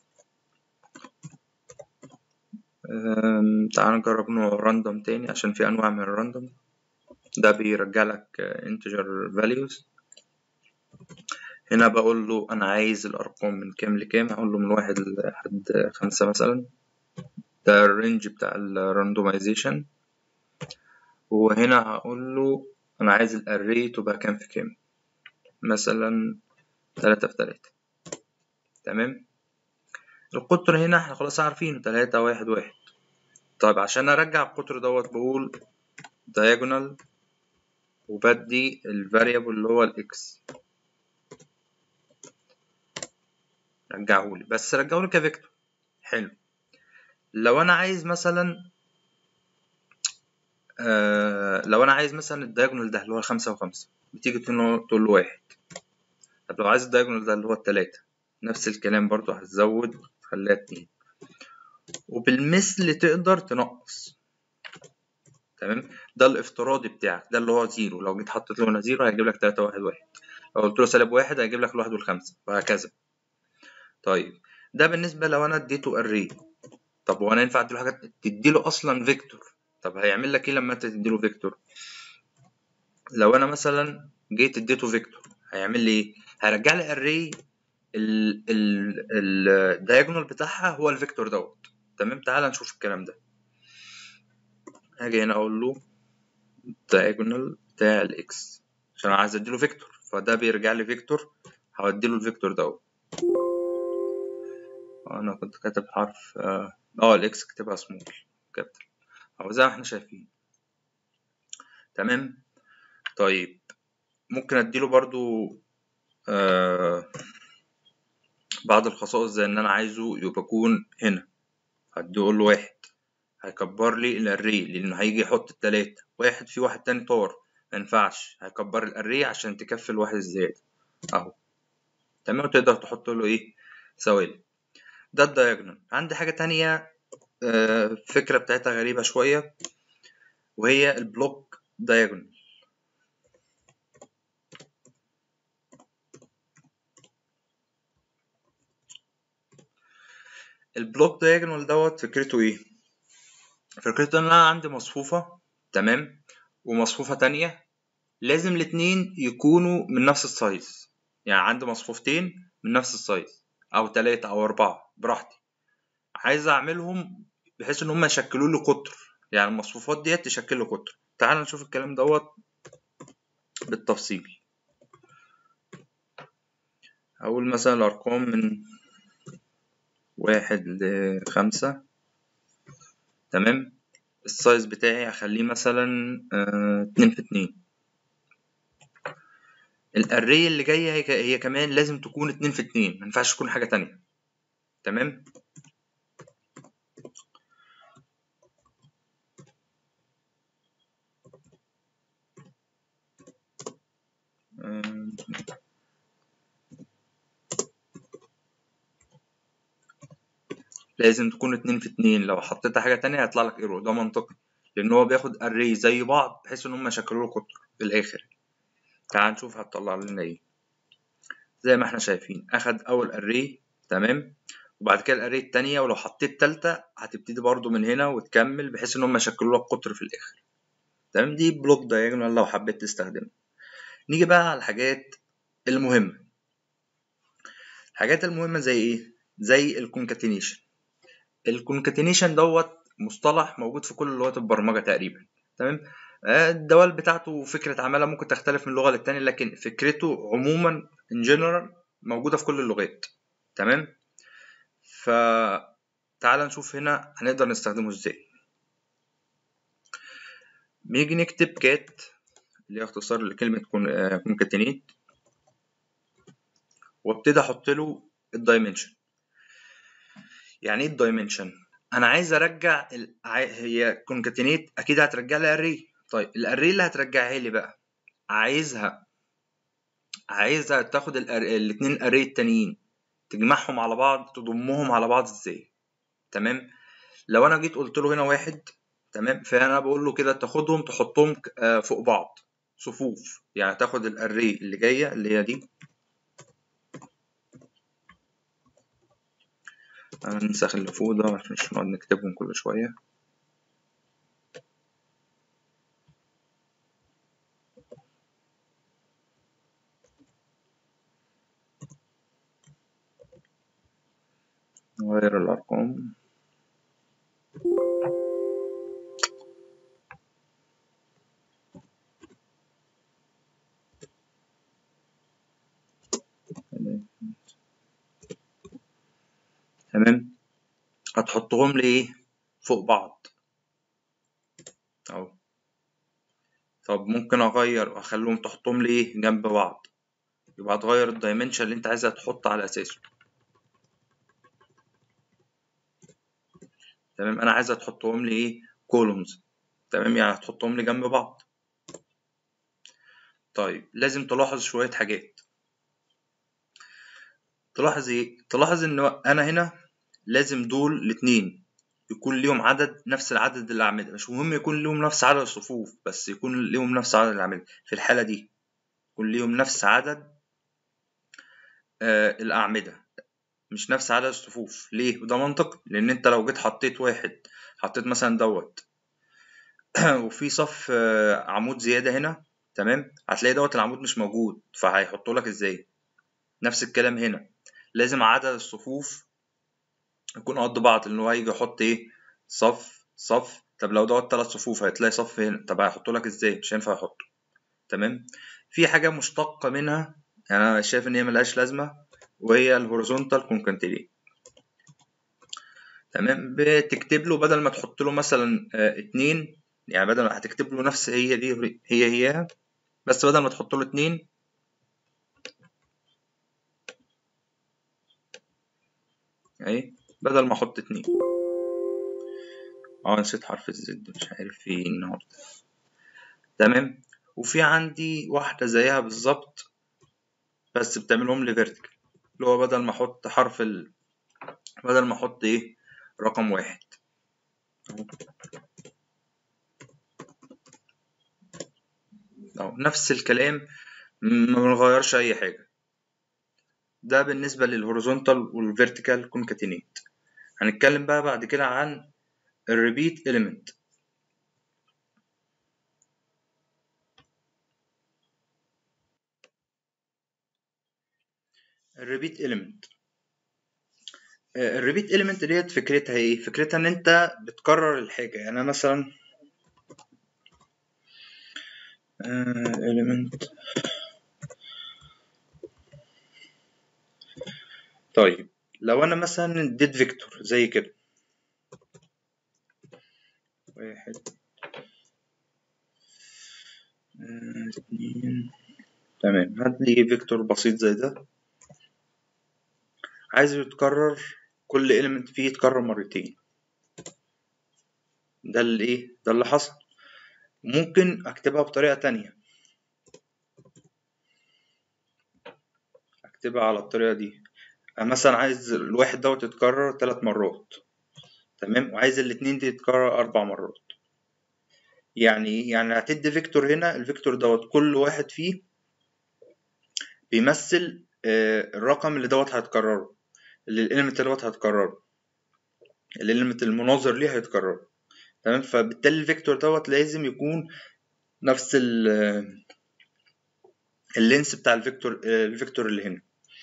تعال نجرب نوع راندوم تاني عشان في انواع من الراندوم ده بيرجع لك integer values هنا بقول له انا عايز الارقام من كام لكام هقول له من واحد لحد خمسة مثلا ده الرينج بتاع الراندومايزيشن وهنا هقول له انا عايز الاري تبقى كام في كام مثلا تلاتة في تلاتة تمام القطر هنا احنا خلاص عارفينه تلاتة واحد واحد طيب عشان ارجع القطر دوت بقول diagonal وبدي الفاريبل اللي هو الاكس رجعهولي بس رجعهولي كفيكتور حلو لو انا عايز مثلا آه لو انا عايز مثلا الدايجونال ده اللي هو خمسة وخمسة بتيجي تقول له واحد طب لو عايز الدايجونال ده اللي هو التلاتة نفس الكلام برضو هتزود تخليها اتنين وبالمثل تقدر تنقص تمام ده الافتراضي بتاعك ده اللي هو زيرو لو جيت حطيت له هنا زيرو هيجيب لك تلاتة واحد واحد لو قلت له سالب واحد هيجيب لك الواحد والخمسة وهكذا طيب ده بالنسبة لو أنا اديته أري طب هو أنا ينفع أديله حاجة تديله أصلا فيكتور طب هيعمل لك إيه لما أنت تديله فيكتور لو أنا مثلا جيت اديته فيكتور هيعمل لي إيه هيرجع لي أري الدايجونال بتاعها هو الفيكتور دوت تمام تعال نشوف الكلام ده هاجي هنا اقول له diagonal بتاع الاكس عشان عايز اديله فيكتور فده بيرجع لي فيكتور هوديله الفيكتور دوت انا كنت كاتب حرف اه, آه الاكس كاتبها سمول كابيتال اهو زي ما احنا شايفين تمام طيب ممكن اديله برضو آه بعض الخصائص زي ان انا عايزه يبقى يكون هنا هدي اقول له واحد هيكبر لي الاري لانه هيجي يحط التلاتة واحد في واحد تاني طار مينفعش هيكبر الاري عشان تكفي الواحد الزيادة اهو تمام وتقدر تحط له ايه سوالف ده الدايجونال عندي حاجة تانية آه فكرة بتاعتها غريبة شوية وهي البلوك دايجونال البلوك دايجونال دوت فكرته ايه فكرته ان انا عندي مصفوفة تمام ومصفوفة تانية لازم الاتنين يكونوا من نفس السايز يعني عندي مصفوفتين من نفس السايز او تلاتة او اربعة براحتي عايز اعملهم بحيث ان هم يشكلوا لي قطر يعني المصفوفات ديت تشكل لي قطر تعال نشوف الكلام دوت بالتفصيل هقول مثلا الارقام من واحد لخمسة تمام السايز بتاعي هخليه مثلا اتنين في اتنين الاري اللي جاية هي, هي كمان لازم تكون اتنين في اتنين مينفعش تكون حاجة تانية تمام لازم تكون اتنين في اتنين لو حطيت حاجة تانية هيطلع لك ايرور ده منطقي لأن هو بياخد اري زي بعض بحيث إن هما يشكلوا له قطر في الآخر تعال نشوف هتطلع لنا ايه زي ما احنا شايفين أخد أول اري تمام وبعد كده الاري التانية ولو حطيت تالتة هتبتدي برضو من هنا وتكمل بحيث إن هما يشكلوا لك قطر في الآخر تمام دي بلوك دايجونال لو حبيت تستخدمها نيجي بقى على الحاجات المهمة الحاجات المهمة زي ايه زي الكونكاتينيشن الكونكاتينيشن دوت مصطلح موجود في كل لغات البرمجة تقريبا تمام الدوال بتاعته فكرة عملها ممكن تختلف من لغة للتانية لكن فكرته عموما in general موجودة في كل اللغات تمام فتعال نشوف هنا هنقدر نستخدمه ازاي بنيجي نكتب كات اللي هي اختصار لكلمة كونكاتينيت وابتدي احط له الدايمنشن يعني ايه الدايمنشن انا عايز ارجع ال... هي كونكاتينيت اكيد هترجع لي اري طيب الاري اللي هترجعها لي بقى عايزها عايزها تاخد الأر... الاتنين اري التانيين تجمعهم على بعض تضمهم على بعض ازاي تمام لو انا جيت قلت له هنا واحد تمام فانا بقول له كده تاخدهم تحطهم فوق بعض صفوف يعني تاخد الاري اللي جايه اللي هي دي هننسخ اللي فوق ده عشان مش نقعد نكتبهم كل شوية نغير الأرقام تمام هتحطهم لي ايه فوق بعض اهو طب ممكن اغير واخليهم تحطهم لي ايه جنب بعض يبقى هتغير الدايمنشن اللي انت عايزها تحط على اساسه تمام انا عايزها تحطهم لي ايه كولومز تمام يعني هتحطهم لي جنب بعض طيب لازم تلاحظ شوية حاجات تلاحظ ايه تلاحظ ان انا هنا لازم دول الاتنين يكون ليهم عدد نفس العدد الأعمدة مش مهم يكون ليهم نفس عدد الصفوف بس يكون ليهم نفس عدد الأعمدة في الحالة دي يكون ليهم نفس عدد آه الأعمدة مش نفس عدد الصفوف ليه وده منطق لأن أنت لو جيت حطيت واحد حطيت مثلا دوت وفي صف آه عمود زيادة هنا تمام هتلاقي دوت العمود مش موجود فهيحطوا لك ازاي نفس الكلام هنا لازم عدد الصفوف يكون قد بعض لان هو هيجي يحط ايه صف صف طب لو دوت تلات صفوف هتلاقي صف هنا طب هيحطوا لك ازاي مش هينفع يحطوا تمام في حاجه مشتقه منها يعني انا شايف ان هي ملهاش لازمه وهي الهوريزونتال كونكانتيلي تمام بتكتب له بدل ما تحط له مثلا اه اتنين يعني بدل ما هتكتب له نفس هي دي هي هي بس بدل ما تحط له اتنين اهي بدل ما احط اتنين اه نسيت حرف الزد مش عارف في ايه النهارده تمام وفي عندي واحدة زيها بالظبط بس بتعملهم لي فيرتيكال اللي هو بدل ما احط حرف ال... بدل ما احط ايه رقم واحد أهو نفس الكلام ما بنغيرش اي حاجة ده بالنسبة للهوريزونتال والفيرتيكال كونكاتينيت هنتكلم بقى بعد كده عن الريبيت element الريبيت element الريبيت element ديت فكرتها ايه فكرتها ان انت بتكرر الحاجة يعني مثلا element طيب لو انا مثلا اديت فيكتور زي كده واحد اتنين تمام هات لي فيكتور بسيط زي ده عايزه يتكرر كل element فيه يتكرر مرتين ده اللي ايه ده اللي حصل ممكن اكتبها بطريقة تانية اكتبها على الطريقة دي مثلا عايز الواحد دوت يتكرر ثلاث مرات تمام وعايز الاتنين دي تتكرر اربع مرات يعني ايه يعني هتدي فيكتور هنا الفيكتور دوت كل واحد فيه بيمثل آه، الرقم اللي دوت هيتكرره اللي الاليمنت دوت هيتكرره الاليمنت المناظر ليه هيتكرر تمام فبالتالي الفيكتور دوت لازم يكون نفس ال اللينس بتاع الفيكتور الفيكتور اللي هنا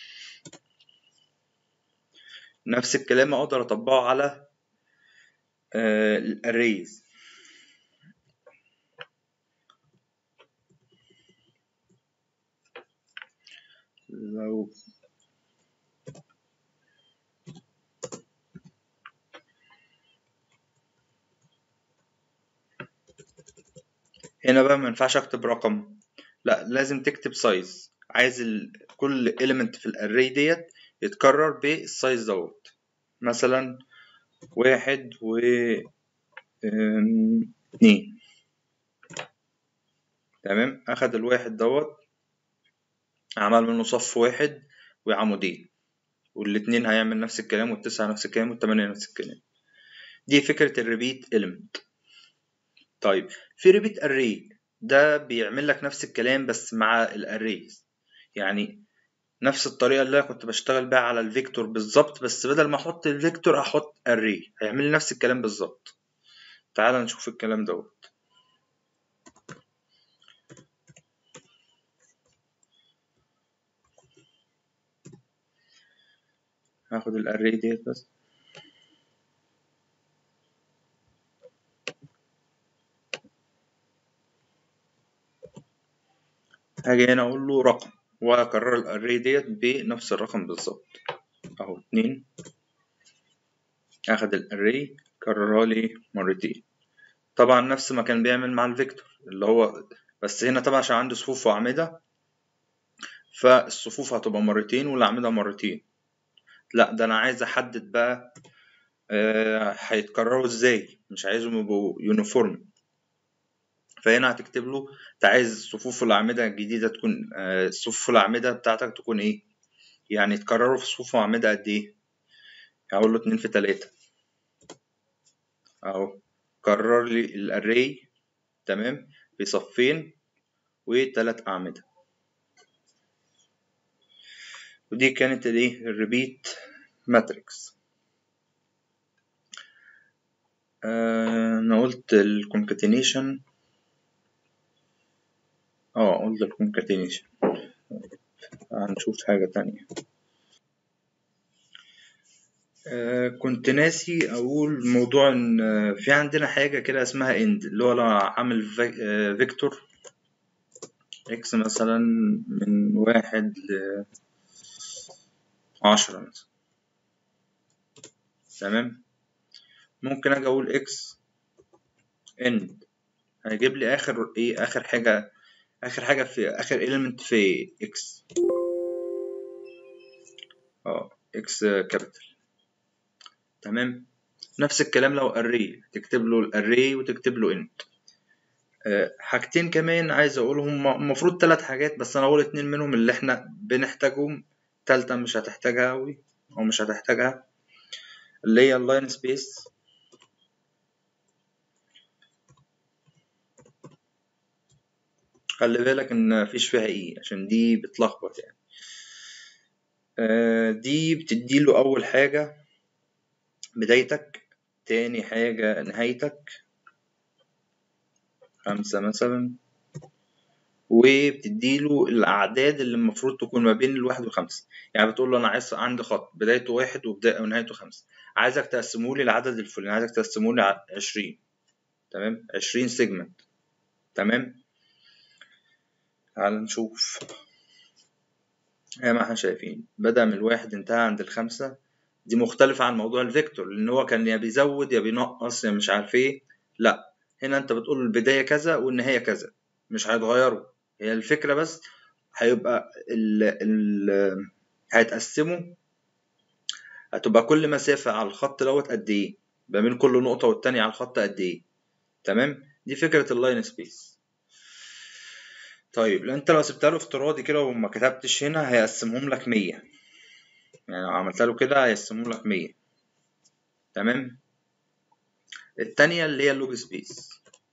نفس الكلام اقدر اطبقه على الاريز لو هنا بقى ما ينفعش اكتب رقم لا لازم تكتب سايز عايز ال... كل element في الاري ديت يتكرر بالسايز دوت مثلا واحد و ام، اتنين تمام اخد الواحد دوت عمل منه صف واحد وعمودين والاتنين هيعمل نفس الكلام والتسعة نفس الكلام والتمانية نفس الكلام دي فكرة الريبيت element طيب في ريبيت اري ده بيعمل لك نفس الكلام بس مع الاريز يعني نفس الطريقة اللي أنا كنت بشتغل بيها على الفيكتور بالظبط بس بدل ما أحط الفيكتور أحط array هيعمل لي نفس الكلام بالظبط تعال نشوف الكلام دوت هاخد الاري ديت بس هاجي هنا اقول له رقم واكرر الاري ديت بنفس الرقم بالظبط اهو اتنين اخد الاري كررها لي مرتين طبعا نفس ما كان بيعمل مع الفيكتور اللي هو بس هنا طبعا عشان عندي صفوف واعمده فالصفوف هتبقى مرتين والاعمده مرتين لا ده انا عايز احدد بقى آه، هيتكرروا ازاي مش عايزهم يبقوا يونيفورم فهنا هتكتب له انت عايز صفوف الأعمدة الجديدة تكون آه، صفوف الأعمدة بتاعتك تكون ايه يعني يتكرروا في صفوف وأعمدة قد ايه هقول له اتنين في تلاتة اهو كرر لي الاري تمام بصفين وتلات أعمدة ودي كانت الايه الريبيت ماتريكس آه، انا قلت الكونكاتينيشن اه قلت الكونكاتينيشن هنشوف حاجة تانية آه، كنت ناسي اقول موضوع ان آه، في عندنا حاجة كده اسمها اند اللي هو لو عامل في- آه، فيكتور اكس مثلا من واحد ل عشرة مثلا تمام ممكن اجي اقول اكس اند هيجيب لي اخر ايه اخر حاجة اخر حاجة في اخر element في اكس اه اكس كابيتال تمام نفس الكلام لو array تكتب له الاري وتكتب له int آه، حاجتين كمان عايز اقولهم المفروض ثلاث حاجات بس انا اقول اتنين منهم اللي احنا بنحتاجهم تالتة مش هتحتاجها اوي او مش هتحتاجها اللي هي اللاين سبيس خلي بالك ان مفيش فيها ايه عشان دي بتلخبط يعني آه، دي بتديله اول حاجة بدايتك تاني حاجة نهايتك خمسة مثلا وبتديله الأعداد اللي المفروض تكون ما بين الواحد والخمسة يعني بتقول له أنا عايز عندي خط بدايته واحد وبداية ونهايته خمسة عايزك تقسمه لي العدد الفلاني عايزك تقسمه لي ع- عشرين تمام عشرين سيجمنت تمام تعال نشوف زي ما احنا شايفين بدأ من الواحد انتهى عند الخمسة دي مختلفة عن موضوع الفيكتور لأن هو كان يا بيزود يا بينقص يا مش عارف ايه لا هنا انت بتقول البداية كذا والنهاية كذا مش هيتغيروا هي الفكرة بس هيبقى ال ال هيتقسموا هتبقى كل مسافة على الخط دوت قد ايه ما بين كل نقطة والتانية على الخط قد ايه تمام دي فكرة اللاين سبيس طيب لو انت لو سبتها له افتراضي كده وما كتبتش هنا هيقسمهم لك مية يعني لو عملت له كده هيقسمهم لك مية تمام التانية اللي هي اللوج سبيس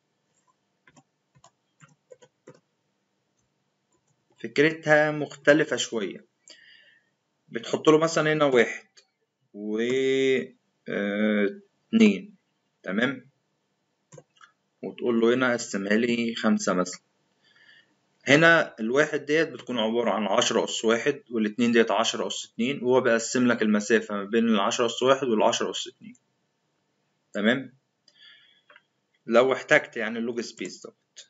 فكرتها مختلفة شوية بتحط له مثلا هنا واحد و آه، اتنين تمام وتقول له هنا قسمها لي خمسة مثلا هنا الواحد ديت بتكون عبارة عن عشرة أس واحد والاتنين ديت عشرة أس اتنين وهو بيقسم لك المسافة ما بين العشرة أس واحد والعشرة أس اتنين تمام لو احتجت يعني اللوج سبيس دوت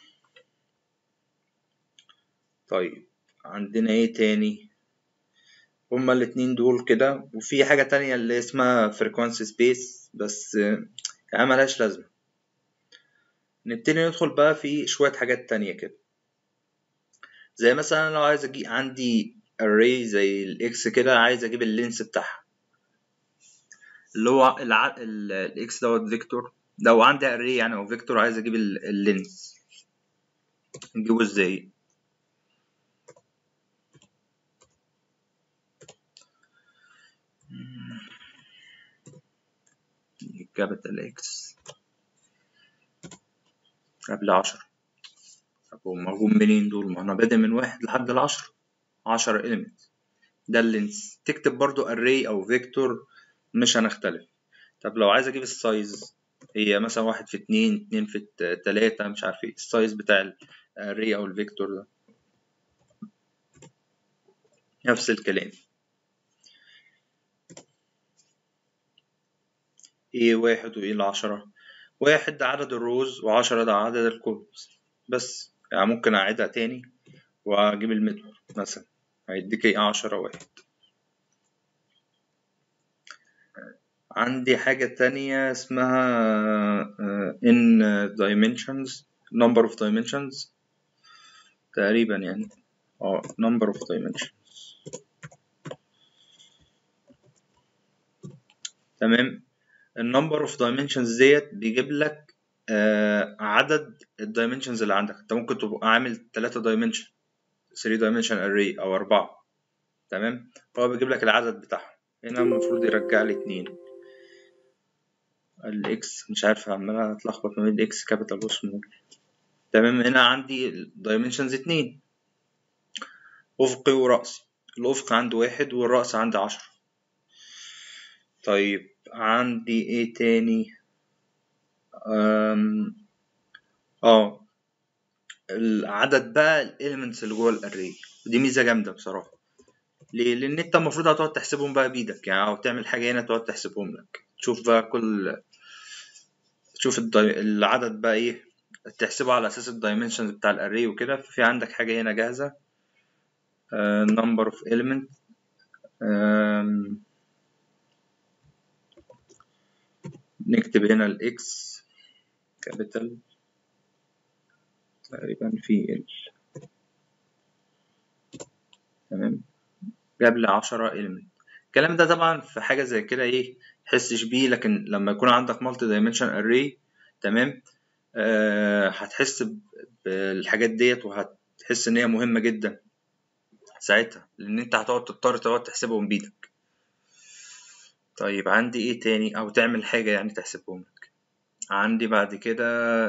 طيب عندنا ايه تاني هما الاتنين دول كده وفي حاجة تانية اللي اسمها frequency space بس آه، يعني ملهاش لازمة نبتدي ندخل بقى في شوية حاجات تانية كده زي مثلا لو عايز اجيب عندي array زي الاكس كده عايز اجيب اللينس بتاعها اللي هو الع... ال- الاكس دوت فيكتور لو عندي array يعني او فيكتور عايز اجيب ال- اللينس نجيبه ازاي كابيتال اكس قبل عشرة طب هما جم منين دول ما انا بادئ من واحد لحد العشرة عشرة element ده اللينس تكتب برضو array او فيكتور مش هنختلف طب لو عايز اجيب السايز هي مثلا واحد في اتنين اتنين في الت- تلاتة مش عارف ايه السايز بتاع الاري او الفيكتور ده نفس الكلام ايه واحد وايه العشرة واحد ده عدد الروز وعشرة ده عدد الكولومز بس يعني ممكن اعيدها تاني واجيب المدور مثلا هيديك ايه عشرة واحد عندي حاجة تانية اسمها آه، in dimensions number of dimensions تقريبا يعني اه number of dimensions تمام النمبر اوف dimensions ديت بيجيب لك آه عدد الدايمنشنز اللي عندك انت ممكن تبقى عامل 3 dimension 3 dimension array او 4 تمام هو بيجيب لك العدد بتاعهم هنا المفروض يرجع لي 2 الاكس مش عارف عمال اتلخبط ما بين الاكس كابيتال وسمول تمام هنا عندي dimensions 2 افقي ورأسي الافق عندي واحد والرأس عندي عشرة طيب عندي ايه تاني أم... اه العدد بقى الاليمنتس اللي جوه الاري ودي ميزه جامده بصراحه ليه لان انت المفروض هتقعد تحسبهم بقى بايدك يعني او تعمل حاجه هنا تقعد تحسبهم لك تشوف بقى كل تشوف الدي... العدد بقى ايه تحسبه على اساس الدايمنشنز بتاع الاري وكده في عندك حاجه هنا جاهزه uh, number of element um, نكتب هنا الاكس كابيتال تقريبا في ال تمام جاب لي 10 element الكلام ده طبعا في حاجه زي كده ايه تحسش بيه لكن لما يكون عندك مالتي دايمنشن اري تمام آه هتحس ب- بالحاجات ديت وهتحس ان هي مهمه جدا ساعتها لان انت هتقعد تضطر تقعد تحسبهم بايدك طيب عندي ايه تاني او تعمل حاجه يعني تحسبهم لك عندي بعد كده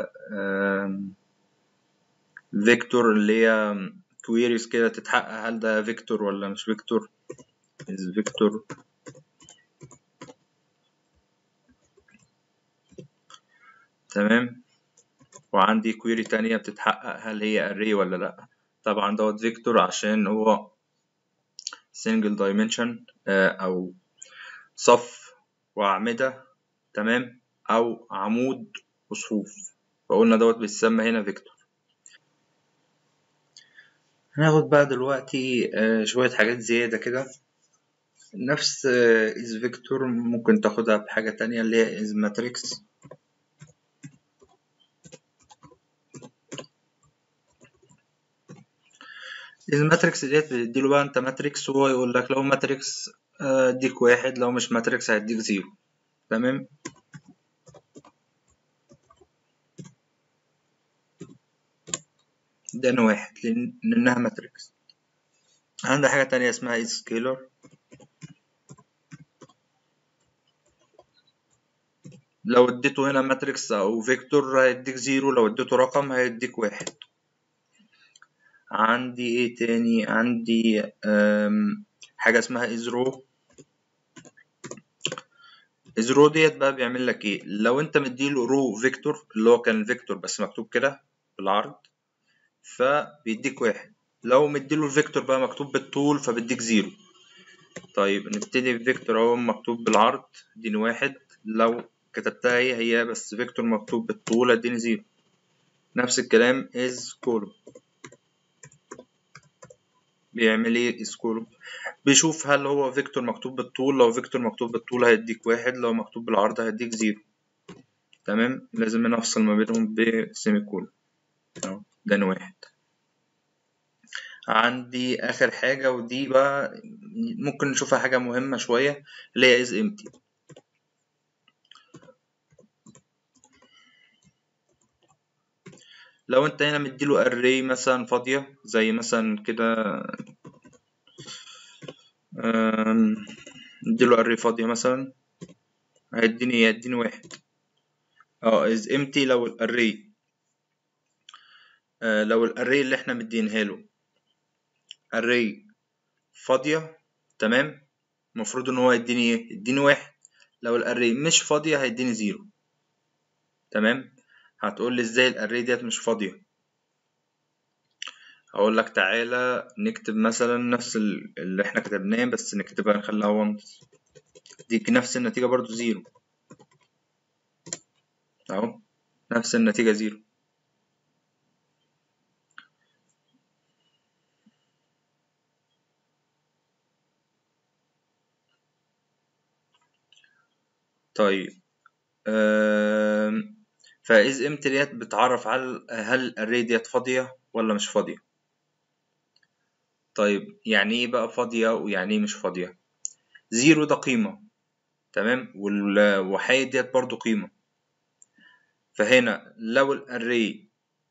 فيكتور اللي هي كويريز كده تتحقق هل ده فيكتور ولا مش فيكتور is فيكتور تمام وعندي كويري تانية بتتحقق هل هي array ولا لأ طبعا دوت فيكتور عشان هو single dimension آه، أو صف وأعمدة تمام أو عمود وصفوف فقلنا دوت بيتسمى هنا فيكتور هناخد بقى دلوقتي آه، شوية حاجات زيادة كده نفس is فيكتور ممكن تاخدها بحاجة تانية اللي هي is matrix الماتريكس ديت بتديله بقى انت ماتريكس وهو يقول لك لو ماتريكس آه، اديك واحد لو مش ماتريكس هيديك زيرو تمام ده انا واحد لأن- لانها ماتريكس عندي حاجة تانية اسمها is scalar لو اديته هنا ماتريكس او فيكتور هيديك زيرو لو اديته رقم هيديك واحد عندي ايه تاني عندي أم، حاجة اسمها ازرو ازرو ديت بقى بيعمل لك ايه لو انت مديله رو فيكتور اللي هو كان الفيكتور بس مكتوب كده بالعرض فبيديك واحد لو مديله الفيكتور بقى مكتوب بالطول فبيديك زيرو طيب نبتدي بفيكتور اهو مكتوب بالعرض اديني واحد لو كتبتها هي هي بس فيكتور مكتوب بالطول اديني زيرو نفس الكلام از كولوم بيعمل ايه از كولوم بيشوف هل هو فيكتور مكتوب بالطول لو فيكتور مكتوب بالطول هيديك واحد لو مكتوب بالعرض هيديك زيرو تمام لازم هنا افصل ما بينهم بسيمي كولوم اهو ده واحد عندي اخر حاجة ودي بقى ممكن نشوفها حاجة مهمة شوية اللي هي is empty لو انت هنا مديله array مثلا فاضية زي مثلا كده أم، مديله array فاضية مثلا هيديني هيديني واحد اه is empty لو الاري آه لو الاري اللي احنا مدينها له array فاضية تمام المفروض ان هو يديني ايه يديني واحد لو الاري مش فاضية هيديني زيرو تمام هتقول لي ازاي الاري ديت مش فاضية هقول لك تعالى نكتب مثلا نفس ال- اللي احنا كتبناه بس نكتبها نخليها وانس دي نفس النتيجة برضو زيرو اهو نفس النتيجة زيرو طيب أم... فإذ امتى ديت بتعرف على هل الاري ديت فاضية ولا مش فاضية طيب يعني ايه بقى فاضية ويعني ايه مش فاضية زيرو ده قيمة تمام والوحيد ديت برضو قيمة فهنا لو الاري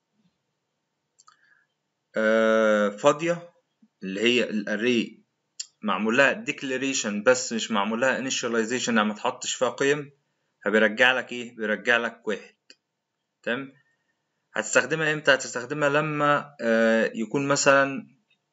آه فاضية اللي هي الاري معمول لها declaration بس مش معمول لها initialization يعني ما تحطش فيها قيم فبيرجع لك ايه بيرجع لك واحد تمام هتستخدمها امتى هتستخدمها لما آه يكون مثلا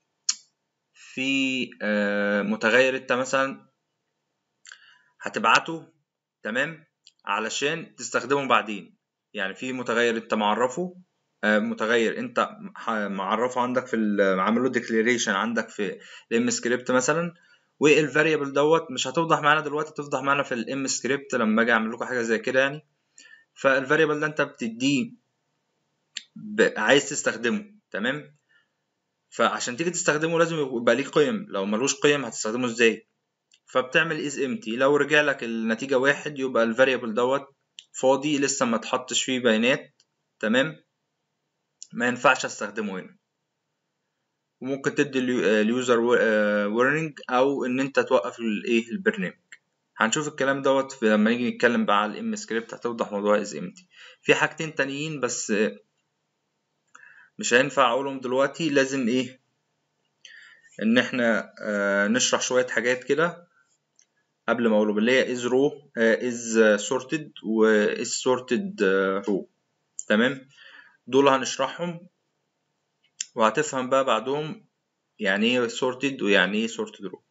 في آه متغير انت مثلا هتبعته تمام علشان تستخدمه بعدين يعني في متغير انت معرفه آه متغير انت معرفه عندك في عامل له ديكليريشن عندك في الام سكريبت مثلا والفاريبل دوت مش هتوضح معانا دلوقتي تفضح معانا في الام سكريبت لما اجي اعمل لكم حاجه زي كده يعني فالفاريبل ده انت بتديه ب... عايز تستخدمه تمام فعشان تيجي تستخدمه لازم يبقى ليه قيم لو ملوش قيم هتستخدمه ازاي فبتعمل is empty لو رجع لك النتيجة واحد يبقى الفاريبل دوت فاضي لسه ما تحطش فيه بيانات تمام ما ينفعش استخدمه هنا وممكن تدي اليوزر warning او ان انت توقف الايه البرنامج هنشوف الكلام دوت لما نيجي نتكلم بقى على الام سكريبت هتوضح موضوع is empty في حاجتين تانيين بس مش هينفع اقولهم دلوقتي لازم ايه ان احنا آه نشرح شوية حاجات كده قبل ما اقولهم اللي هي is row آه is sorted و is sorted آه row تمام دول هنشرحهم وهتفهم بقى بعدهم يعني ايه sorted ويعني ايه sorted row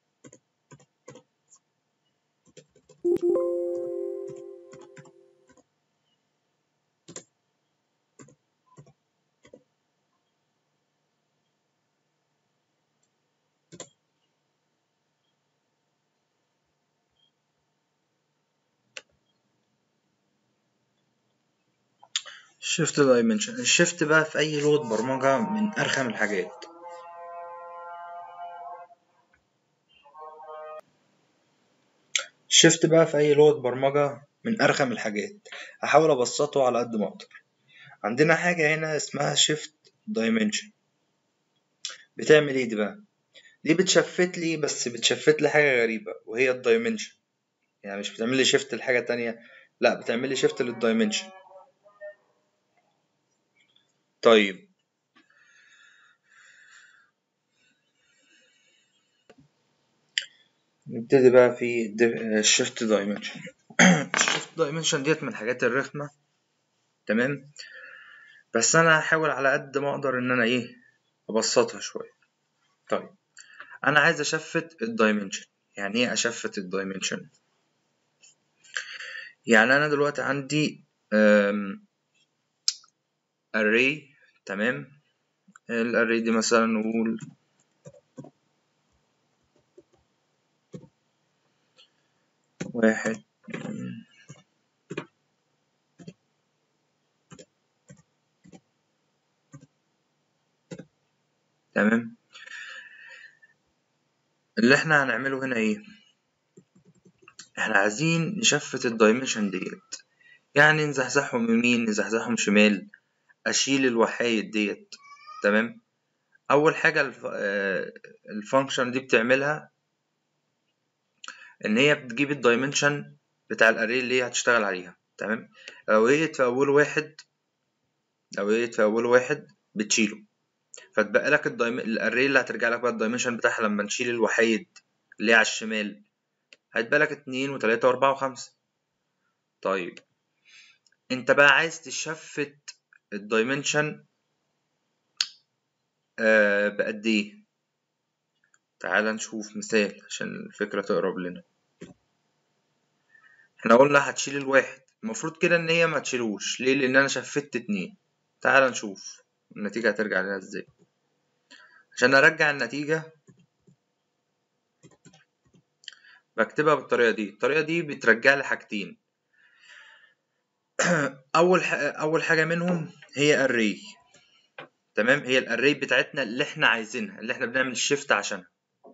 شيفت دايمنشن الشيفت بقى في اي لغه برمجه من ارخم الحاجات الشيفت بقى في اي لغه برمجه من ارخم الحاجات هحاول ابسطه على قد ما اقدر عندنا حاجه هنا اسمها شيفت دايمنشن بتعمل ايه دي بقى دي بتشفت لي بس بتشفت لي حاجه غريبه وهي الدايمنشن يعني مش بتعمل لي شيفت لحاجه تانية لا بتعمل لي شيفت للدايمنشن طيب نبتدي بقى في الشيفت دايمنشن الشيفت دايمنشن ديت من الحاجات الرخمة تمام بس انا هحاول على قد ما اقدر ان انا ايه ابسطها شوية طيب انا عايز اشفت الدايمنشن يعني ايه اشفت الدايمنشن يعني انا دلوقتي عندي array تمام الاري دي مثلا نقول واحد تمام اللي احنا هنعمله هنا ايه احنا عايزين نشفت الدايمنشن ديت يعني نزحزحهم يمين نزحزحهم شمال اشيل الوحايد ديت تمام اول حاجه الفانكشن دي بتعملها ان هي بتجيب الدايمنشن بتاع الاري اللي هي هتشتغل عليها تمام لو هي في اول واحد لو هي في اول واحد بتشيله فتبقى لك الدايم... الاري اللي هترجع لك بقى الدايمنشن بتاعها لما نشيل الوحيد اللي هي على الشمال هيتبقى لك اتنين وتلاتة واربعة وخمسة طيب انت بقى عايز تشفت الدايمنشن آه بقد ايه تعال نشوف مثال عشان الفكرة تقرب لنا احنا قلنا هتشيل الواحد المفروض كده ان هي ما تشيلوش ليه لان انا شفت اتنين تعال نشوف النتيجة هترجع لنا ازاي عشان ارجع النتيجة بكتبها بالطريقة دي الطريقة دي بترجع لي حاجتين اول ح... اول حاجة منهم هي array تمام هي الاري بتاعتنا اللي احنا عايزينها اللي احنا بنعمل شيفت عشانها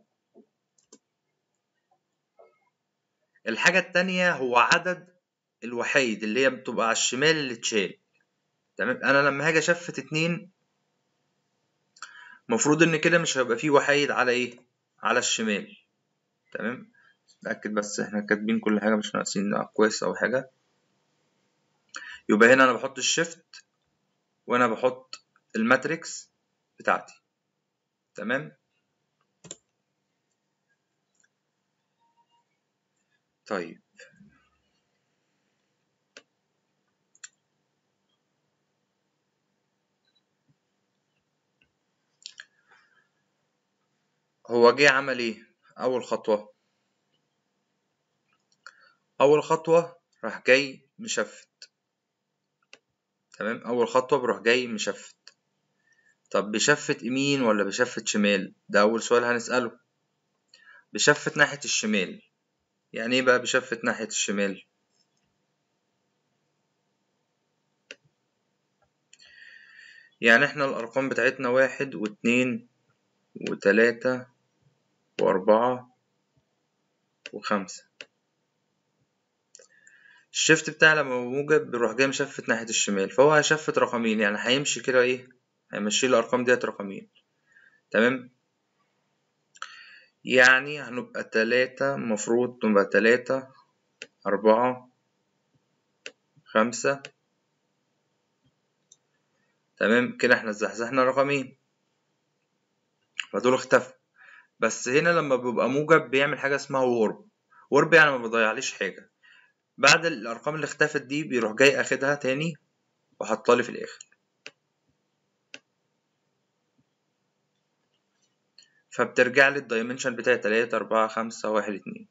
الحاجة التانية هو عدد الوحيد اللي هي بتبقى على الشمال اللي اتشال تمام انا لما هاجي اشفت اتنين المفروض ان كده مش هيبقى فيه وحيد على ايه على الشمال تمام اتاكد بس احنا كاتبين كل حاجه مش ناقصين كويس او حاجه يبقى هنا انا بحط الشيفت وانا بحط الماتريكس بتاعتي تمام طيب هو جه عمل ايه اول خطوه اول خطوه راح جاي مشفت تمام اول خطوه بروح جاي مشفت طب بشفت يمين ولا بشفت شمال ده اول سؤال هنساله بشفت ناحيه الشمال يعني ايه بقى بشفت ناحيه الشمال يعني احنا الارقام بتاعتنا واحد واتنين وتلاتة وأربعة وخمسة الشيفت بتاعي لما موجب بيروح جاي مشفت ناحية الشمال فهو هيشفت رقمين يعني هيمشي كده ايه هيمشي الأرقام ديت رقمين تمام يعني هنبقى تلاتة المفروض نبقى تلاتة أربعة خمسة تمام كده احنا زحزحنا رقمين فدول اختفوا بس هنا لما بيبقى موجب بيعمل حاجة اسمها وورب وورب يعني ما بيضيعليش حاجة بعد الأرقام اللي اختفت دي بيروح جاي أخدها تاني وحطها لي في الآخر فبترجع لي الدايمنشن بتاعي تلاتة أربعة خمسة واحد اتنين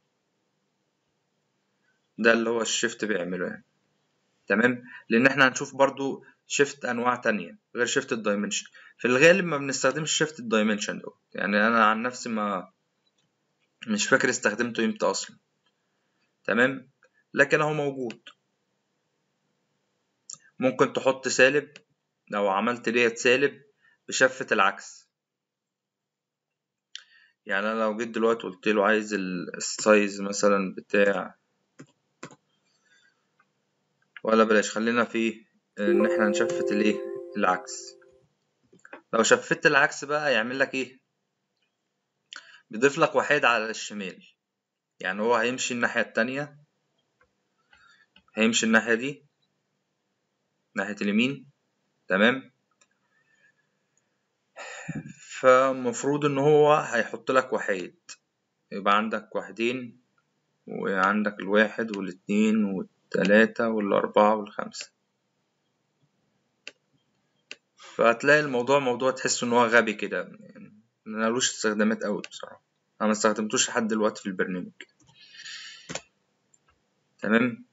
ده اللي هو الشيفت بيعمله يعني تمام لأن احنا هنشوف برضو شيفت أنواع تانية غير شيفت الدايمنشن في الغالب ما بنستخدمش شيفت الدايمنشن دوت يعني أنا عن نفسي ما مش فاكر استخدمته امتى أصلا تمام لكن هو موجود ممكن تحط سالب لو عملت ديت سالب بشفة العكس يعني انا لو جيت دلوقتي قلت له عايز السايز مثلا بتاع ولا بلاش خلينا في ان احنا نشفت الايه العكس لو شفت العكس بقى يعمل لك ايه بيضيف لك وحيد على الشمال يعني هو هيمشي الناحية التانية هيمشي الناحية دي ناحية اليمين تمام فمفروض ان هو هيحط لك وحيد يبقى عندك واحدين وعندك الواحد والاتنين والتلاتة والأربعة والخمسة فهتلاقي الموضوع موضوع تحس إن هو غبي كده يعني ملوش استخدامات أوي بصراحة أنا مستخدمتوش لحد دلوقتي في البرنامج تمام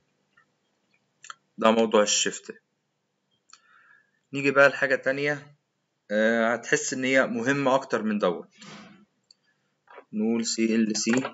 ده موضوع الشيفت نيجي بقى لحاجة تانية آه، هتحس إن هي مهمة أكتر من دوت نقول سي ال سي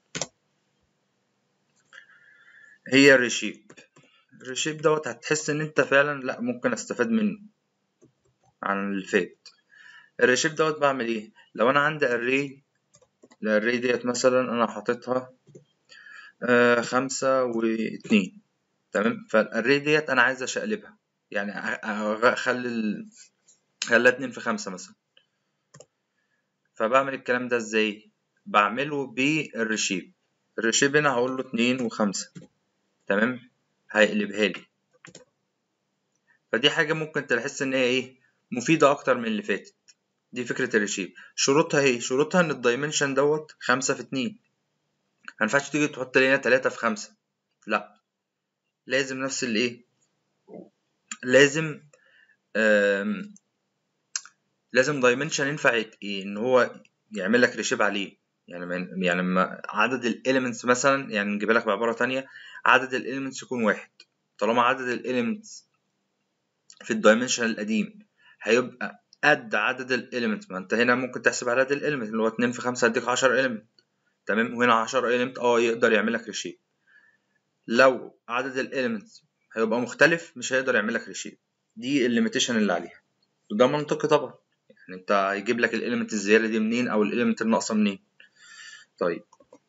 هي الريشيب الريشيب دوت هتحس إن أنت فعلا لأ ممكن أستفاد منه عن اللي فات الريشيب دوت بعمل إيه لو أنا عندي أري الأري ديت مثلا أنا حاططها آه خمسة واتنين تمام فالأري ديت أنا عايز أشقلبها يعني أ- أ- أخلي ال- خليها اتنين في خمسة مثلا فبعمل الكلام ده ازاي بعمله بالريشيب الريشيب هنا هقول له اتنين وخمسة تمام هيقلبها لي فدي حاجة ممكن تحس ان هي ايه مفيدة اكتر من اللي فاتت دي فكرة الريشيب شروطها ايه شروطها ان الدايمنشن دوت خمسة في اتنين مينفعش تيجي تحط لي هنا تلاتة في خمسة لا لازم نفس الايه لازم آم، لازم دايمنشن ينفع يت- إيه ان هو يعمل لك ريشيب عليه يعني من يعني لما عدد الاليمنتس مثلا يعني نجيبها لك بعباره تانية عدد الاليمنتس يكون واحد طالما عدد الاليمنتس في الدايمنشن القديم هيبقى قد عدد الاليمنتس ما انت هنا ممكن تحسب عدد الاليمنت اللي هو 2 في 5 هيديك 10 اليمنت تمام وهنا 10 اليمنت اه يقدر يعمل لك ريشيب لو عدد الاليمنتس هيبقى مختلف مش هيقدر يعمل لك ريشيب دي الليميتيشن اللي عليها وده منطقي طبعا يعني انت هيجيب لك الاليمنت الزياده دي منين او الاليمنت الناقصه منين طيب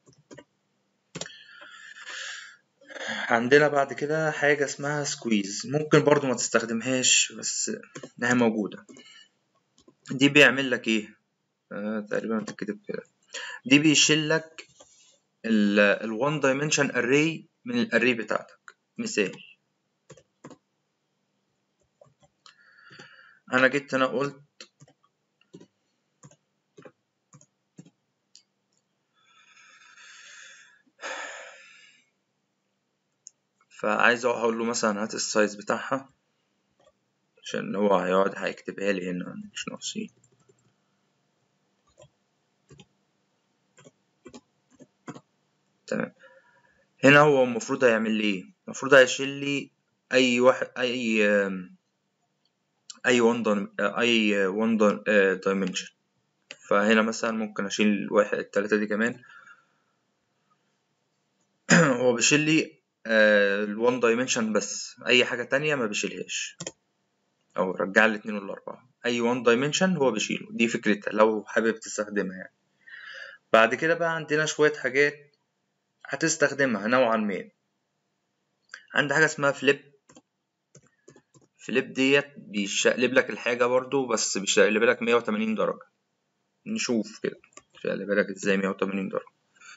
عندنا بعد كده حاجة اسمها سكويز ممكن برضو ما تستخدمهاش بس انها موجودة دي بيعمل لك ايه آه تقريبا بتتكتب كده دي بيشيل لك ال one dimension array من الاري بتاعتك مثال انا جيت هنا قلت فعايز اقول له مثلا هات السايز بتاعها عشان هو هيقعد هيكتبها لي هنا مش ناقصين تمام هنا هو المفروض هيعمل لي ايه المفروض هيشيل لي اي واحد اي اي وان اي وان دايمنشن فهنا مثلا ممكن اشيل واحد التلاتة دي كمان هو بيشيل لي الوان دايمنشن بس اي حاجة تانية ما بيشيلهاش او رجع لي اتنين ولا اربعة اي وان دايمنشن هو بيشيله دي فكرتها لو حابب تستخدمها يعني بعد كده بقى عندنا شوية حاجات هتستخدمها نوعا ما عندي حاجة اسمها فليب فليب ديت بيشقلب لك الحاجة برضو بس بيشقلب لك 180 درجة نشوف كده بيشقلب لك ازاي 180 درجة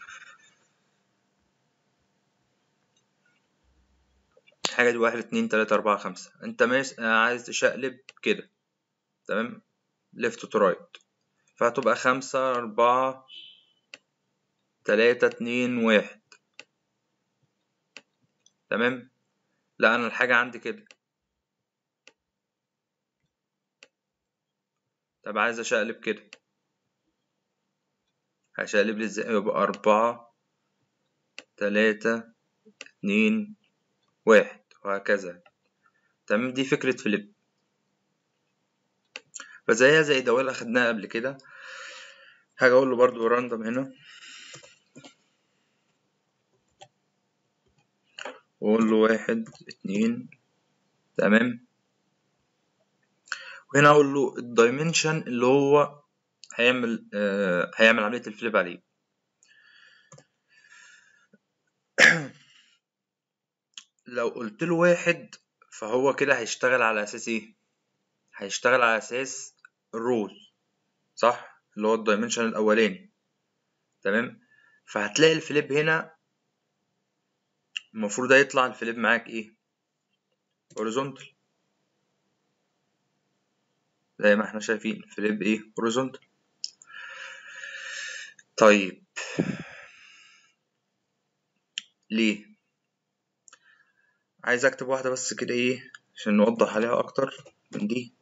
حاجة دي واحد اتنين تلاتة أربعة خمسة أنت ماس... عايز تشقلب كده تمام ليفت تو رايت فهتبقى خمسة أربعة تلاتة اتنين واحد تمام لا أنا الحاجة عندي كده طب عايز أشقلب كده هشقلب لي ازاي يبقى أربعة تلاتة اتنين واحد وهكذا تمام دي فكرة فليب فزيها زي دوال أخدناها قبل كده هاجي أقول له برضو راندوم هنا وأقول له واحد اتنين تمام وهنا أقول له الدايمنشن اللي هو هيعمل آه هيعمل عملية الفليب عليه لو قلت له واحد فهو كده هيشتغل على أساس إيه؟ هيشتغل على أساس الرول صح؟ اللي هو الدايمنشن الأولاني تمام؟ فهتلاقي الفليب هنا المفروض هيطلع الفليب معاك إيه؟ هوريزونتال زي ما احنا شايفين فليب إيه؟ هوريزونتال طيب ليه عايز اكتب واحدة بس كده ايه عشان نوضح عليها اكتر من دي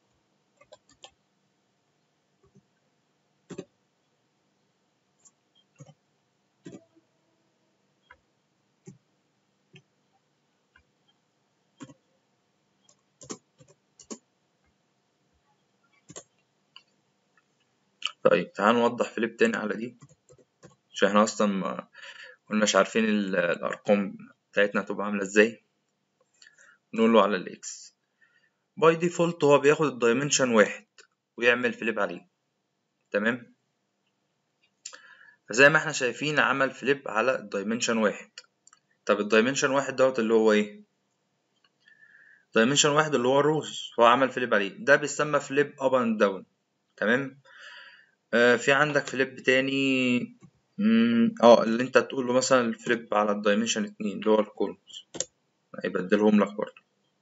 طيب تعال نوضح فليب تاني على دي عشان احنا اصلا ما كناش عارفين ال- الارقام بتاعتنا هتبقى عاملة ازاي نقول له على الاكس باي ديفولت هو بياخد الدايمنشن واحد ويعمل فليب عليه تمام فزي ما احنا شايفين عمل فليب على الدايمنشن واحد طب الدايمنشن واحد دوت اللي هو ايه دايمنشن واحد اللي هو الروز هو عمل فليب عليه ده بيسمى فليب اب اند داون تمام آه في عندك فليب تاني مم، اه اللي انت تقول له مثلا الفليب على الدايمنشن اتنين اللي هو الكولومز هيبدلهم لك برضه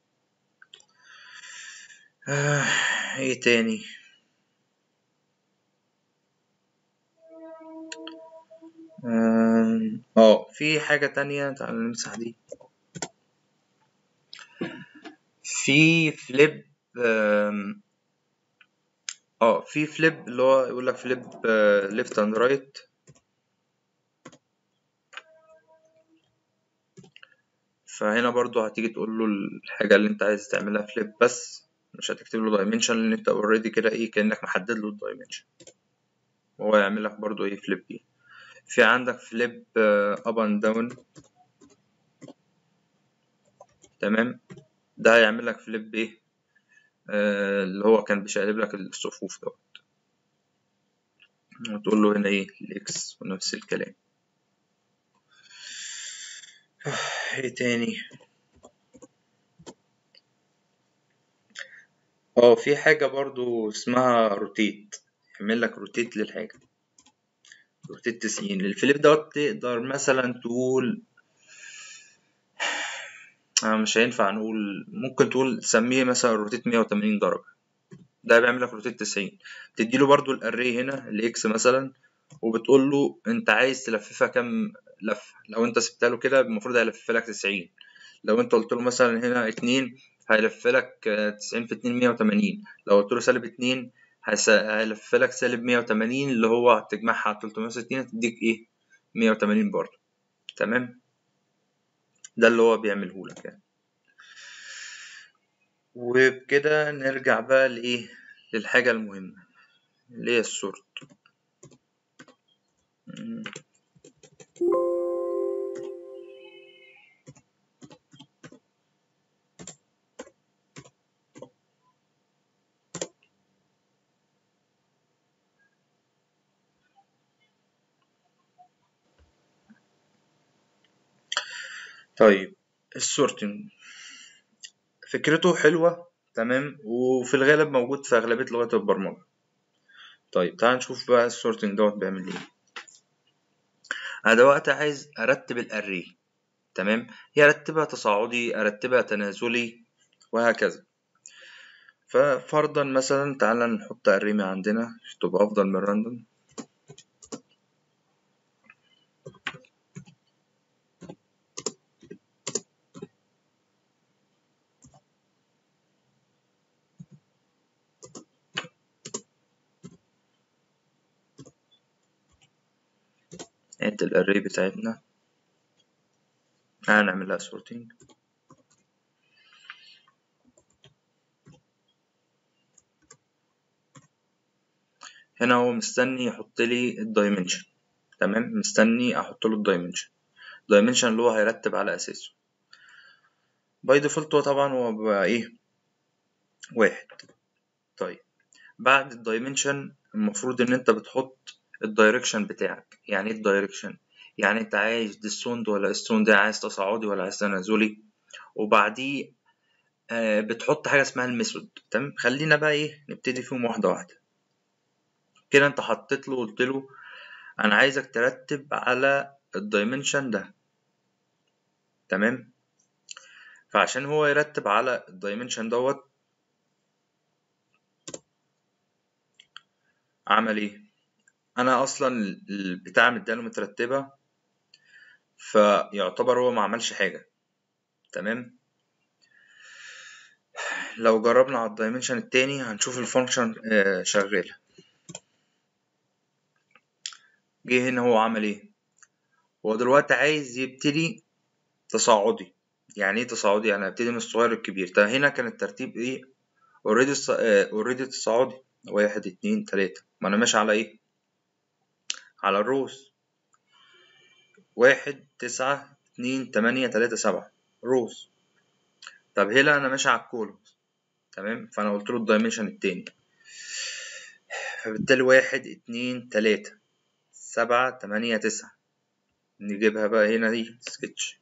آه ايه تاني آم، اه في حاجة تانية تعال نمسح دي في فليب آم، اه في فليب اللي هو يقول لك فليب ليفت اند رايت فهنا برضو هتيجي تقول له الحاجة اللي انت عايز تعملها فليب بس مش هتكتب له دايمنشن لان انت اوريدي كده ايه كأنك محدد له الدايمنشن وهو يعمل لك برضو ايه فليب بيه في عندك فليب اب اند داون تمام ده هيعمل لك فليب ايه آه اللي هو كان بيشقلب لك الصفوف دوت وتقول له هنا ايه الاكس ونفس الكلام ايه تاني اه في حاجة برضو اسمها روتيت يعمل لك روتيت للحاجة روتيت تسعين الفليب دوت تقدر مثلا تقول آه مش هينفع نقول ممكن تقول سميه مثلا روتيت مية وتمانين درجة ده بيعمل لك روتيت تسعين تديله برضو الاري هنا الاكس مثلا وبتقول له انت عايز تلففها كام لفة لو انت سبتها له كده المفروض هيلفها لك تسعين لو انت قلت له مثلا هنا اتنين هيلف لك تسعين في اتنين مية وتمانين لو قلت له سالب اتنين هيس- هيلف لك سالب مية وتمانين اللي هو هتجمعها على تلتمية وستين هتديك ايه مية وتمانين برضه تمام ده اللي هو بيعمله لك يعني وبكده نرجع بقى لايه للحاجة المهمة اللي هي السورت مم. طيب السورتنج فكرته حلوة تمام وفي الغالب موجود في أغلبية لغات البرمجة طيب تعال نشوف بقى السورتنج دوت بيعمل ايه أنا دلوقتي عايز أرتب الأري تمام يا أرتبها تصاعدي أرتبها تنازلي وهكذا ففرضا مثلا تعالى نحط أري من عندنا عشان تبقى أفضل من الراندوم ادي الأري بتاعتنا هنعمل لها سورتنج هنا هو مستني يحط لي الدايمنشن تمام مستني احط له الدايمنشن الدايمنشن اللي هو هيرتب على اساسه باي ديفولت هو طبعا هو بقى ايه واحد طيب بعد الدايمنشن المفروض ان انت بتحط الدايركشن بتاعك يعني ايه الدايركشن يعني انت عايز ديسوند ولا استوند عايز تصاعدي ولا عايز تنازلي وبعديه آه بتحط حاجه اسمها الميثود تمام خلينا بقى ايه نبتدي فيهم واحده واحده كده انت حطيت له قلت له انا عايزك ترتب على الدايمنشن ده تمام فعشان هو يرتب على الدايمنشن دوت عمل ايه انا اصلا البتاع مدياله مترتبه فيعتبر هو ما عملش حاجة تمام لو جربنا على الدايمنشن التاني هنشوف الفانكشن شغالة جه هنا هو عمل ايه هو دلوقتي عايز يبتدي تصاعدي يعني ايه تصاعدي يعني هبتدي من الصغير للكبير ده هنا كان الترتيب ايه اوريدي اوريدي تصاعدي واحد اتنين تلاتة ما انا ماشي على ايه على الروز واحد تسعة اتنين تمانية تلاتة سبعة روز طب هنا انا ماشي على الكولومز تمام فانا قلت له الدايمنشن التاني فبالتالي واحد اتنين تلاتة سبعة تمانية تسعة نجيبها بقى هنا دي سكتش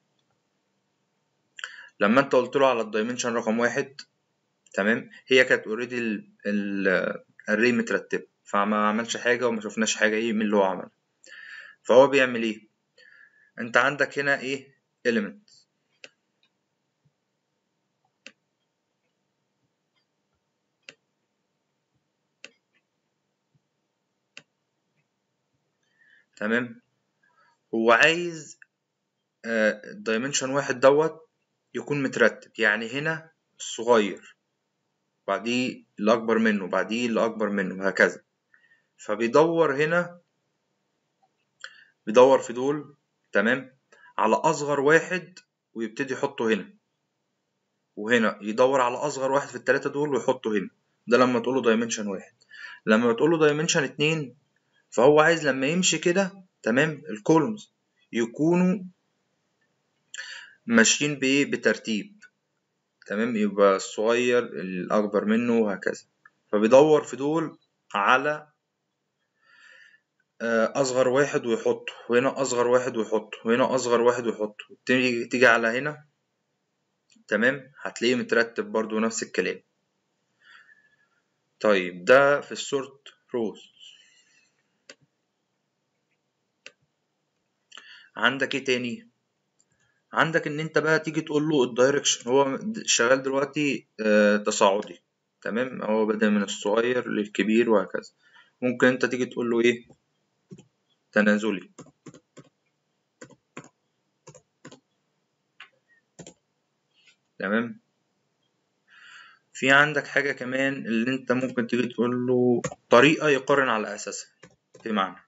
لما انت قلت له على الدايمنشن رقم واحد تمام هي كانت اوريدي الري مترتبه فما عملش حاجه وما شفناش حاجه ايه من اللي هو عمله فهو بيعمل ايه انت عندك هنا ايه element تمام هو عايز الدايمنشن واحد دوت يكون مترتب يعني هنا الصغير بعديه الأكبر منه بعديه الأكبر منه وهكذا فبيدور هنا بيدور في دول تمام على أصغر واحد ويبتدي يحطه هنا وهنا يدور على أصغر واحد في التلاتة دول ويحطه هنا ده لما تقوله دايمنشن واحد لما تقوله دايمنشن اتنين فهو عايز لما يمشي كده تمام الكولومز يكونوا ماشيين بإيه بترتيب تمام يبقى الصغير الأكبر منه وهكذا فبيدور في دول على أصغر واحد ويحطه وهنا أصغر واحد ويحطه وهنا أصغر واحد ويحطه تيجي تيجي على هنا تمام هتلاقيه مترتب برضو نفس الكلام طيب ده في السورت روز عندك ايه تاني عندك ان انت بقى تيجي تقول له الدايركشن هو شغال دلوقتي آه تصاعدي تمام هو بدأ من الصغير للكبير وهكذا ممكن انت تيجي تقول له ايه تنازلي تمام في عندك حاجة كمان اللي انت ممكن تيجي تقول له طريقة يقارن على أساسها بمعنى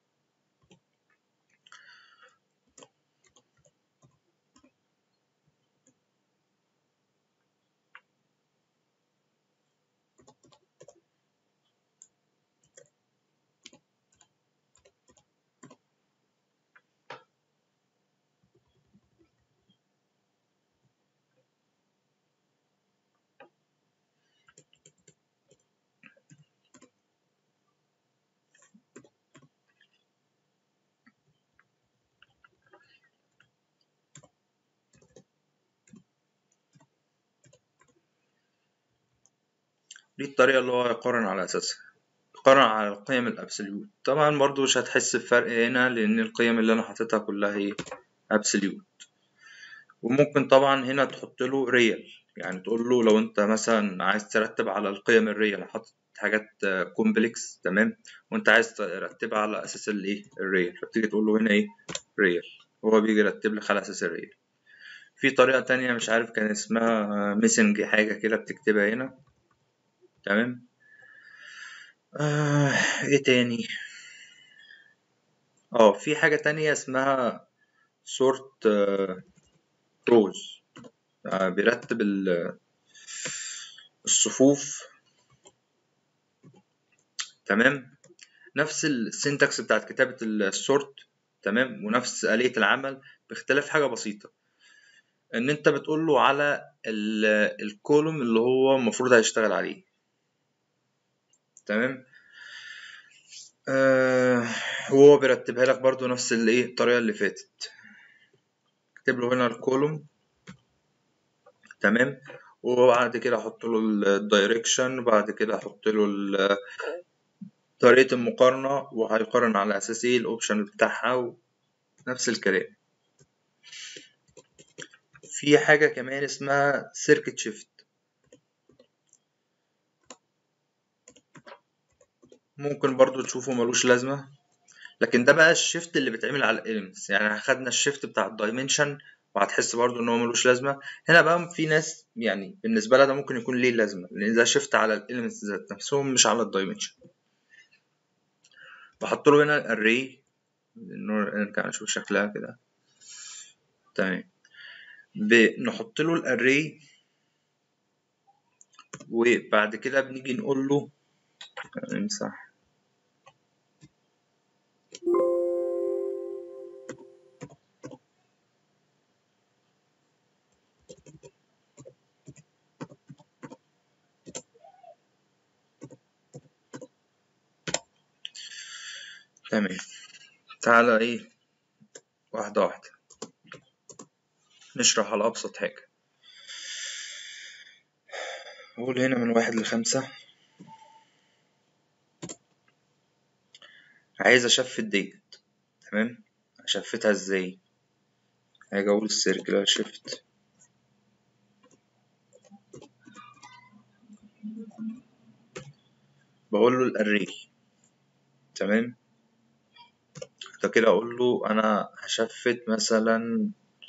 دي الطريقة اللي هو يقارن على أساسها يقارن على القيم الأبسوليوت طبعا برضو مش هتحس بفرق هنا لأن القيم اللي أنا حاططها كلها هي أبسوليوت وممكن طبعا هنا تحط له ريال يعني تقول له لو أنت مثلا عايز ترتب على القيم الريال حاطط حاجات كومبلكس تمام وأنت عايز ترتبها على أساس الإيه الريال فبتيجي تقول له هنا إيه ريال هو بيجي يرتب لك على أساس الريال في طريقة تانية مش عارف كان اسمها ميسنج حاجة كده بتكتبها هنا تمام آه ايه تاني اه في حاجة تانية اسمها سورت روز آه بيرتب الصفوف تمام نفس السنتكس بتاعت كتابة السورت تمام ونفس آلية العمل باختلاف حاجة بسيطة ان انت بتقول له على الكولوم اللي هو المفروض هيشتغل عليه تمام آه وهو بيرتبها لك برضو نفس الايه الطريقه اللي فاتت اكتب له هنا الكولوم تمام وبعد كده احط له الدايركشن وبعد كده احط له طريقه المقارنه وهيقارن على اساس ايه الاوبشن بتاعها نفس الكلام في حاجه كمان اسمها سيركت شيفت ممكن برضو تشوفه ملوش لازمة لكن ده بقى الشيفت اللي بيتعمل على الاليمنتس يعني خدنا الشيفت بتاع الدايمنشن وهتحس برضو ان هو ملوش لازمه هنا بقى في ناس يعني بالنسبه لها ده ممكن يكون ليه لازمه لان ده شيفت على الاليمنتس ذات نفسهم مش على الدايمنشن بحط له هنا الاري نرجع نشوف شكلها كده تمام بنحط له الاري وبعد كده بنيجي نقول له نمسح تمام تعالى ايه واحدة واحدة نشرح على أبسط حاجة أقول هنا من واحد لخمسة عايز أشفت ديت تمام أشفتها ازاي هاجي أقول السيركلر شيفت بقول له الأري تمام ده كده أقول له أنا هشفت مثلا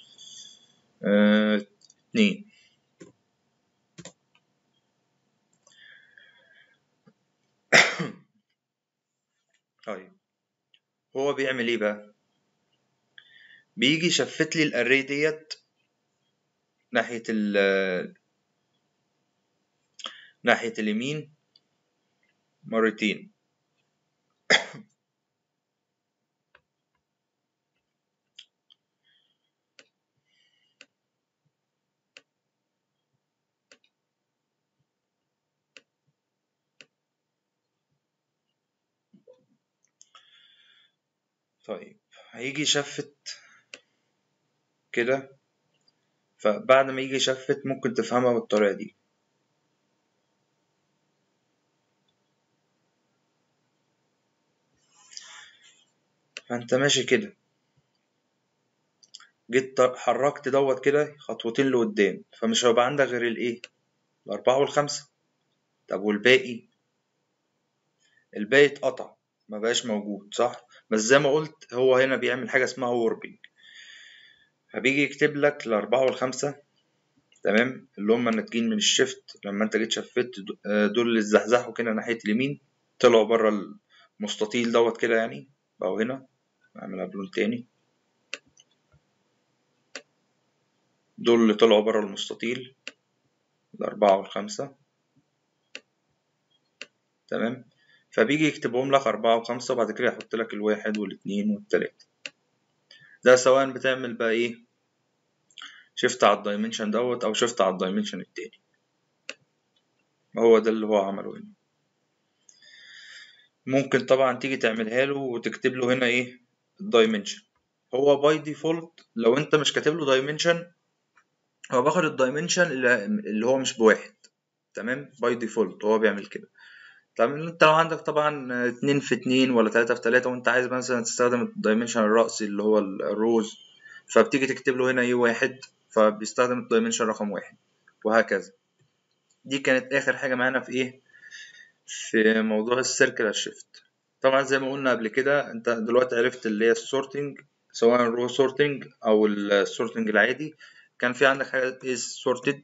اه اتنين طيب هو بيعمل ايه بقى بيجي يشفت لي الاري ديت ناحية ال ناحية اليمين مرتين طيب هيجي يشفت كده فبعد ما يجي يشفت ممكن تفهمها بالطريقة دي فانت ماشي كده جيت حركت دوت كده خطوتين لقدام فمش هيبقى عندك غير الايه الأربعة والخمسة طب والباقي الباقي اتقطع ما بقاش موجود صح بس زي ما قلت هو هنا بيعمل حاجة اسمها ووربنج فبيجي يكتب لك الأربعة والخمسة تمام اللي هم الناتجين من الشيفت لما انت جيت شفت دول اللي اتزحزحوا كده ناحية اليمين طلعوا بره المستطيل دوت كده يعني بقوا هنا اعملها بلون تاني دول اللي طلعوا بره المستطيل الأربعة والخمسة تمام فبيجي يكتبهم لك أربعة وخمسة وبعد كده يحط لك الواحد والاتنين والتلاتة ده سواء بتعمل بقى ايه شفت على الدايمنشن دوت أو شفت على الدايمنشن التاني هو ده اللي هو عمله هنا ممكن طبعا تيجي تعملها له وتكتب له هنا ايه الدايمنشن هو باي ديفولت لو انت مش كاتب له دايمنشن هو باخد الدايمنشن اللي هو مش بواحد تمام باي ديفولت هو بيعمل كده طب انت لو عندك طبعا اتنين في اتنين ولا تلاتة في تلاتة وانت عايز مثلا تستخدم الدايمنشن الرأسي اللي هو الروز فبتيجي تكتب له هنا ايه واحد فبيستخدم الدايمنشن رقم واحد وهكذا دي كانت اخر حاجة معانا في ايه في موضوع السيركلر شيفت طبعا زي ما قلنا قبل كده انت دلوقتي عرفت اللي هي السورتنج سواء الرو سورتنج او السورتنج العادي كان في عندك حاجة is sorted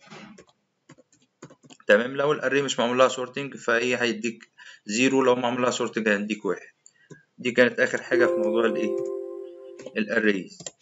تمام لو الاري مش معمول لها سورتنج فهي هيديك زيرو لو معمول لها سورتنج هيديك واحد دي كانت اخر حاجة في موضوع الايه الاريز